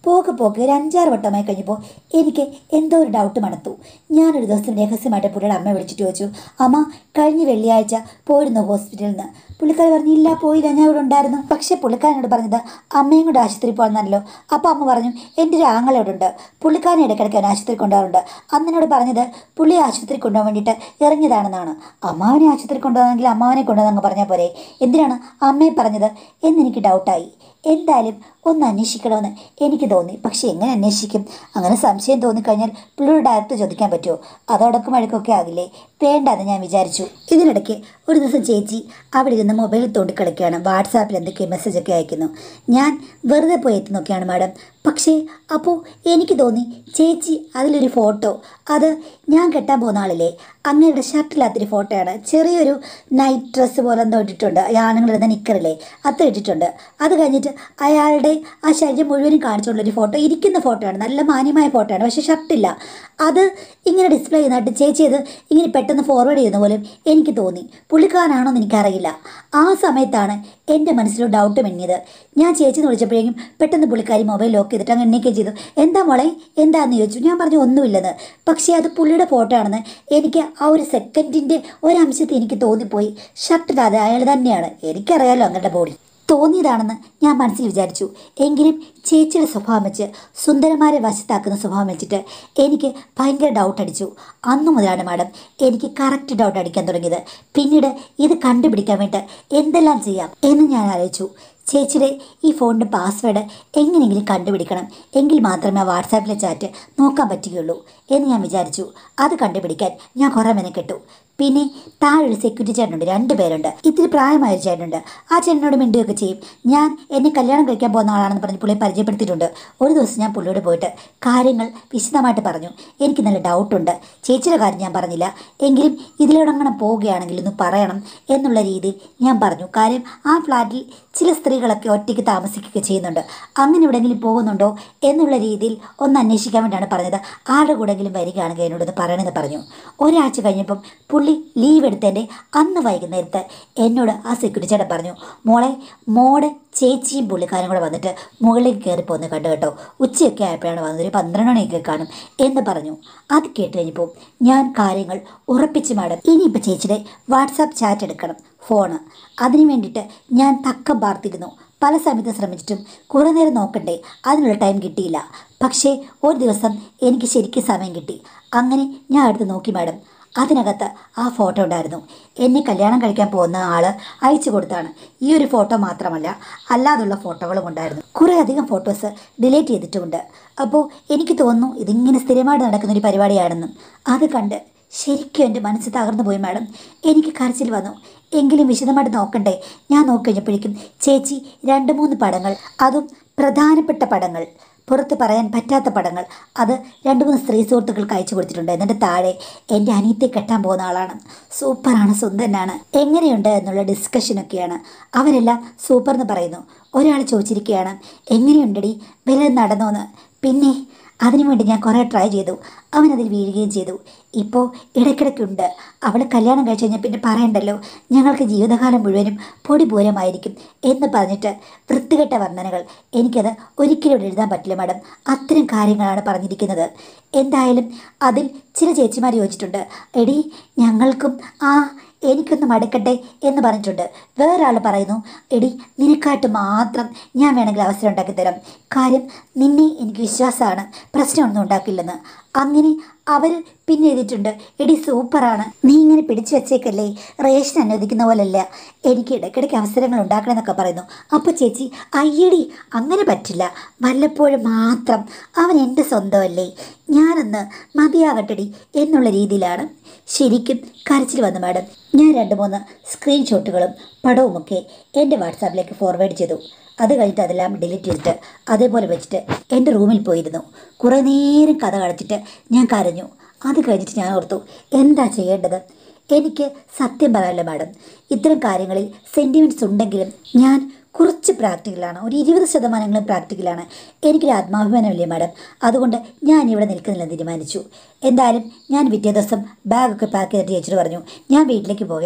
പോക്ക് പോക്ക് ഒരു അഞ്ചാറ് വട്ടമായി കഴിഞ്ഞപ്പോൾ എനിക്ക് എന്തോ ഒരു ഡൗട്ട് മണത്തു ഞാനൊരു ദിവസം രഹസ്യമായിട്ട് പുള്ളിയുടെ അമ്മയെ വിളിച്ചിട്ട് ചോദിച്ചു അമ്മ കഴിഞ്ഞ വെള്ളിയാഴ്ച പോയിരുന്നു ഹോസ്പിറ്റലിൽ നിന്ന് പുള്ളിക്കാരി പറഞ്ഞു ഇല്ല പോയില്ല ഞാൻ ഇവിടെ ഉണ്ടായിരുന്നു പക്ഷേ പുള്ളിക്കാരനോട് പറഞ്ഞത് അമ്മയും കൂടെ ആശുപത്രി പോകാന്നല്ലോ അപ്പോൾ അമ്മ പറഞ്ഞു എൻ്റെ ഒരു ആങ്ങള ഇവിടെ ഉണ്ട് പുള്ളിക്കാരനെ ഇടയ്ക്കിടയ്ക്ക് അവൻ ആശുപത്രി കൊണ്ടുപോകാറുണ്ട് അന്നെന്നോട് പറഞ്ഞത് പുള്ളിയെ ആശുപത്രി കൊണ്ടുപോകാൻ വേണ്ടിയിട്ട് ഇറങ്ങിയതാണെന്നാണ് അമ്മാവനെ ആശുപത്രി കൊണ്ടുപോകാമെങ്കിൽ അമ്മാവനെ കൊണ്ടുപോകാൻ പറഞ്ഞാൽ പോരെ എന്തിനാണ് അമ്മയെ പറഞ്ഞത് എന്നെനിക്ക് ഡൗട്ടായി എന്തായാലും ഒന്ന് അന്വേഷിക്കണമെന്ന് എനിക്ക് തോന്നി പക്ഷെ എങ്ങനെ അന്വേഷിക്കും അങ്ങനെ സംശയം തോന്നിക്കഴിഞ്ഞാൽ പുള്ളിയോട് ഡയറക്റ്റ് ചോദിക്കാൻ പറ്റുമോ അതോടൊക്കെ മഴക്കൊക്കെ ആകില്ലേ വേണ്ടെന്ന് ഞാൻ വിചാരിച്ചു ഇതിനിടയ്ക്ക് ഒരു ദിവസം ചേച്ചി അവിടെ ഇരുന്ന് മൊബൈൽ തോണ്ടി കളിക്കുകയാണ് വാട്സാപ്പിൽ എന്തൊക്കെ മെസ്സേജൊക്കെ അയക്കുന്നു ഞാൻ വെറുതെ പോയി എത്തി നോക്കിയാണ് മാഡം പക്ഷേ അപ്പോൾ എനിക്ക് തോന്നി ചേച്ചി അതിലൊരു ഫോട്ടോ അത് ഞാൻ കെട്ടാൻ പോകുന്ന ആളില്ലേ അങ്ങയുടെ ഷർട്ടില്ലാത്തൊരു ഫോട്ടോയാണ് ചെറിയൊരു നൈറ്റ് ഡ്രസ്സ് പോലെ എന്തോ ഇട്ടിട്ടുണ്ട് ഈ ആണുങ്ങളിടുന്ന നിക്കറില്ലേ അത് ഇട്ടിട്ടുണ്ട് അത് കഴിഞ്ഞിട്ട് അയാളുടെ ആ ശരീരം മുഴുവനും കാണിച്ചുകൊണ്ടുള്ളൊരു ഫോട്ടോ ഇരിക്കുന്ന ഫോട്ടോയാണ് നല്ല മാന്യമായ ഫോട്ടോയാണ് പക്ഷേ ഷർട്ടില്ല അത് ഇങ്ങനെ ഡിസ്പ്ലേ ചെയ്യുന്നതായിട്ട് ചേച്ചി അത് ഇങ്ങനെ പെട്ടെന്ന് ഫോർവേഡ് ചെയ്യുന്ന പോലും എനിക്ക് തോന്നി പുള്ളിക്കാരനാണോ എന്ന് എനിക്കറിയില്ല ആ സമയത്താണ് എൻ്റെ മനസ്സിലൊരു ഡൗട്ട് മിന്നിയത് ഞാൻ ചേച്ചിന്ന് വിളിച്ചപ്പോഴേക്കും പെട്ടെന്ന് പുള്ളിക്കാരി മൊബൈൽ ലോക്ക് ചെയ്തിട്ട് അങ്ങ് എണ്ണീക്കുകയും ചെയ്തു എന്താ മോളെ എന്താന്ന് ചോദിച്ചു ഞാൻ പറഞ്ഞു ഒന്നുമില്ലെന്ന് പക്ഷേ അത് പുള്ളിയുടെ ഫോട്ടോ ആണെന്ന് എനിക്ക് ആ ഒരു സെക്കൻഡിൻ്റെ ഒരംശത്തിൽ എനിക്ക് തോന്നിപ്പോയി ഷർട്ടില്ലാതെ അയാൾ തന്നെയാണ് എനിക്കറിയാലോ അങ്ങയുടെ ബോഡി തോന്നിയതാണെന്ന് ഞാൻ മനസ്സിൽ വിചാരിച്ചു എങ്കിലും ചേച്ചിയുടെ സ്വഭാവം വെച്ച് സുന്ദരന്മാരെ വശത്താക്കുന്ന സ്വഭാവം വെച്ചിട്ട് എനിക്ക് ഭയങ്കര ഡൗട്ട് അടിച്ചു അന്നു മുതലാണ് മാഡം എനിക്ക് കറക്റ്റ് ഡൗട്ട് അടിക്കാൻ തുടങ്ങിയത് പിന്നീട് ഇത് കണ്ടുപിടിക്കാൻ വേണ്ടി എന്തെല്ലാം ചെയ്യാം എന്ന് ഞാൻ ആലോചിച്ചു ചേച്ചിയുടെ ഈ ഫോണിൻ്റെ പാസ്വേഡ് എങ്ങനെയെങ്കിലും കണ്ടുപിടിക്കണം എങ്കിൽ മാത്രമേ ആ വാട്സാപ്പിലെ ചാറ്റ് നോക്കാൻ പറ്റുകയുള്ളൂ എന്ന് ഞാൻ വിചാരിച്ചു അത് കണ്ടുപിടിക്കാൻ ഞാൻ കുറേ മെനക്കെട്ടു പിന്നെ താഴെ ഒരു സെക്യൂരിറ്റി ചേട്ടനുണ്ട് രണ്ട് പേരുണ്ട് ഇത്തിരി പ്രായമായ ഒരു ചേട്ടനുണ്ട് ആ ചേട്ടനോട് മിണ്ടുകയൊക്കെ ചെയ്യും ഞാൻ എന്നെ കല്യാണം കഴിക്കാൻ പോകുന്ന ആളാണെന്ന് പറഞ്ഞ് പുള്ളിയെ പരിചയപ്പെടുത്തിയിട്ടുണ്ട് ഒരു ദിവസം ഞാൻ പുള്ളിയോട് പോയിട്ട് കാര്യങ്ങൾ വിശദമായിട്ട് പറഞ്ഞു എനിക്ക് നല്ല ഡൗട്ടുണ്ട് ചേച്ചിയുടെ കാര്യം ഞാൻ പറഞ്ഞില്ല എങ്കിലും ഇതിലൂടെ അങ്ങനെ പോവുകയാണെങ്കിൽ ഒന്ന് പറയണം എന്നുള്ള രീതിയിൽ ഞാൻ പറഞ്ഞു കാര്യം ആ ഫ്ലാറ്റിൽ ചില സ്ത്രീകളൊക്കെ ഒറ്റയ്ക്ക് താമസിക്കുകയൊക്കെ ചെയ്യുന്നുണ്ട് അങ്ങനെ എവിടെയെങ്കിലും പോകുന്നുണ്ടോ എന്നുള്ള രീതിയിൽ ഒന്ന് അന്വേഷിക്കാൻ വേണ്ടിയാണ് പറഞ്ഞത് ആരുടെ കൂടെങ്കിലും വരികയാണെങ്കിൽ എന്നോടൊന്ന് പറയണമെന്ന് പറഞ്ഞു ഒരാഴ്ച കഴിഞ്ഞപ്പം പുള്ളി ലീവ് എടുത്തതിൻ്റെ അന്ന് വൈകുന്നേരത്ത് എന്നോട് ആ സെക്യൂരിറ്റി ചേട്ടൻ പറഞ്ഞു മോളെ മോടെ ചേച്ചിയും പുള്ളിക്കാരും കൂടെ വന്നിട്ട് മുകളിലേക്ക് കയറി പോകുന്നത് കണ്ടു കേട്ടോ ഉച്ചയൊക്കെ ആയപ്പോഴാണ് വന്നത് ഒരു പന്ത്രണ്ട് മണിയൊക്കെ കാണും എന്ന് പറഞ്ഞു അത് കേട്ട് കഴിഞ്ഞപ്പോൾ ഞാൻ കാര്യങ്ങൾ ഉറപ്പിച്ച് മാഡം ഇനിയിപ്പോൾ ചേച്ചിയുടെ വാട്സാപ്പ് ചാറ്റ് എടുക്കണം ഫോണ് അതിനു വേണ്ടിയിട്ട് ഞാൻ തക്കം പാർത്തിരുന്നു പല സമയത്ത് ശ്രമിച്ചിട്ടും കുറേ നേരം നോക്കണ്ടേ അതിനുള്ള ടൈം കിട്ടിയില്ല പക്ഷേ ഒരു ദിവസം എനിക്ക് ശരിക്കും സമയം കിട്ടി അങ്ങനെ ഞാൻ എടുത്ത് നോക്കി മാഡം അതിനകത്ത് ആ ഫോട്ടോ ഉണ്ടായിരുന്നു എന്നെ കല്യാണം കഴിക്കാൻ പോകുന്ന ആൾ അയച്ചു കൊടുത്താണ് ഈ ഒരു ഫോട്ടോ മാത്രമല്ല അല്ലാതുള്ള ഫോട്ടോകളും ഉണ്ടായിരുന്നു കുറേ അധികം ഫോട്ടോസ് ഡിലീറ്റ് ചെയ്തിട്ടുമുണ്ട് അപ്പോൾ എനിക്ക് തോന്നുന്നു ഇതിങ്ങനെ സ്ഥിരമായിട്ട് നടക്കുന്ന ഒരു പരിപാടിയാണെന്നും അത് കണ്ട് ശരിക്കും എൻ്റെ മനസ്സ് തകർന്നു പോയി മാഡം എനിക്ക് കരച്ചിൽ വന്നു എങ്കിലും വിശദമായിട്ട് നോക്കണ്ടേ ഞാൻ നോക്കിക്കഴിഞ്ഞപ്പോഴേക്കും ചേച്ചി രണ്ട് മൂന്ന് പടങ്ങൾ അതും പ്രധാനപ്പെട്ട പടങ്ങൾ പുറത്ത് പറയാൻ പറ്റാത്ത പടങ്ങൾ അത് രണ്ട് മൂന്ന് സ്ത്രീ സുഹൃത്തുക്കൾക്ക് അയച്ചു കൊടുത്തിട്ടുണ്ട് എന്നിട്ട് താഴെ എൻ്റെ അനിയത്തെ കെട്ടാൻ പോകുന്ന ആളാണ് സൂപ്പറാണ് സുന്ദരനാണ് എങ്ങനെയുണ്ട് എന്നുള്ള ഡിസ്കഷനൊക്കെയാണ് അവരെല്ലാം സൂപ്പർ എന്ന് പറയുന്നു ഒരാൾ ചോദിച്ചിരിക്കുകയാണ് എങ്ങനെയുണ്ടടി വില നടന്നോന്ന് പിന്നെ അതിനുവേണ്ടി ഞാൻ കുറേ ട്രൈ ചെയ്തു അവൻ അതിൽ വീഴുകയും ചെയ്തു ഇപ്പോൾ ഇടയ്ക്കിടയ്ക്കുണ്ട് അവൾ കല്യാണം കഴിച്ച് കഴിഞ്ഞാൽ പിന്നെ പറയണ്ടല്ലോ ഞങ്ങൾക്ക് ജീവിതകാലം മുഴുവനും പൊടിപൂരമായിരിക്കും എന്ന് പറഞ്ഞിട്ട് വൃത്തികെട്ട വർണ്ണനകൾ എനിക്കത് ഒരിക്കലും ഇവിടെ എഴുതാൻ പറ്റില്ല മാഡം അത്തരം കാര്യങ്ങളാണ് പറഞ്ഞിരിക്കുന്നത് എന്തായാലും അതിൽ ചില ചേച്ചിമാർ യോജിച്ചിട്ടുണ്ട് എടി ഞങ്ങൾക്കും ആ എനിക്കൊന്ന് മടുക്കട്ടെ എന്ന് പറഞ്ഞിട്ടുണ്ട് വേറൊരാൾ പറയുന്നു എടി നിനക്കായിട്ട് മാത്രം ഞാൻ വേണമെങ്കിൽ അവസരം ഉണ്ടാക്കി തരാം കാര്യം നിന്നെ എനിക്ക് വിശ്വാസമാണ് പ്രശ്നമൊന്നും ഉണ്ടാക്കില്ലെന്ന് അങ്ങനെ അവർ പിന്നെ എഴുതിയിട്ടുണ്ട് എടി സൂപ്പറാണ് നീ ഇങ്ങനെ പിടിച്ചു വെച്ചേക്കല്ലേ റേഷൻ അനുവദിക്കുന്ന പോലല്ല എനിക്ക് ഇടയ്ക്കിടയ്ക്ക് അവസരങ്ങൾ ഉണ്ടാക്കണമെന്നൊക്കെ പറയുന്നു അപ്പോൾ ചേച്ചി അയ്യടി അങ്ങനെ പറ്റില്ല വല്ലപ്പോഴും മാത്രം അവൻ എൻ്റെ സ്വന്തമല്ലേ ഞാനൊന്ന് മതിയാകട്ടെടി എന്നുള്ള രീതിയിലാണ് ശരിക്കും കരച്ചിൽ വന്നു മാഡം ഞാൻ രണ്ട് മൂന്ന് സ്ക്രീൻഷോട്ടുകളും പടവുമൊക്കെ എൻ്റെ വാട്സാപ്പിലേക്ക് ഫോർവേഡ് ചെയ്തു അത് കഴിഞ്ഞിട്ട് അതെല്ലാം ഡിലീറ്റ് ചെയ്തിട്ട് അതേപോലെ വെച്ചിട്ട് എൻ്റെ റൂമിൽ പോയിരുന്നു കുറേ നേരം കഥ കളിച്ചിട്ട് ഞാൻ കരഞ്ഞു അത് കഴിഞ്ഞിട്ട് ഞാൻ ഓർത്തു എന്താ ചെയ്യേണ്ടത് എനിക്ക് സത്യം പറയാമല്ലോ മാഡം ഇത്തരം കാര്യങ്ങളിൽ സെൻറ്റിമെൻറ്റ്സ് ഉണ്ടെങ്കിലും ഞാൻ കുറച്ച് പ്രാക്ടിക്കലാണ് ഒരു ഇരുപത് ശതമാനങ്ങളും പ്രാക്ടിക്കലാണ് എനിക്കൊരു ആത്മാഭിമാനമില്ലേ മാഡം അതുകൊണ്ട് ഞാൻ ഇവിടെ നിൽക്കുന്നില്ലെന്ന് തീരുമാനിച്ചു എന്തായാലും ഞാൻ പിറ്റേ ദിവസം ബാഗൊക്കെ പാക്ക് ചെയ്തിട്ട് ചേച്ചിയോട് പറഞ്ഞു ഞാൻ വീട്ടിലേക്ക് പോവുകയാണ്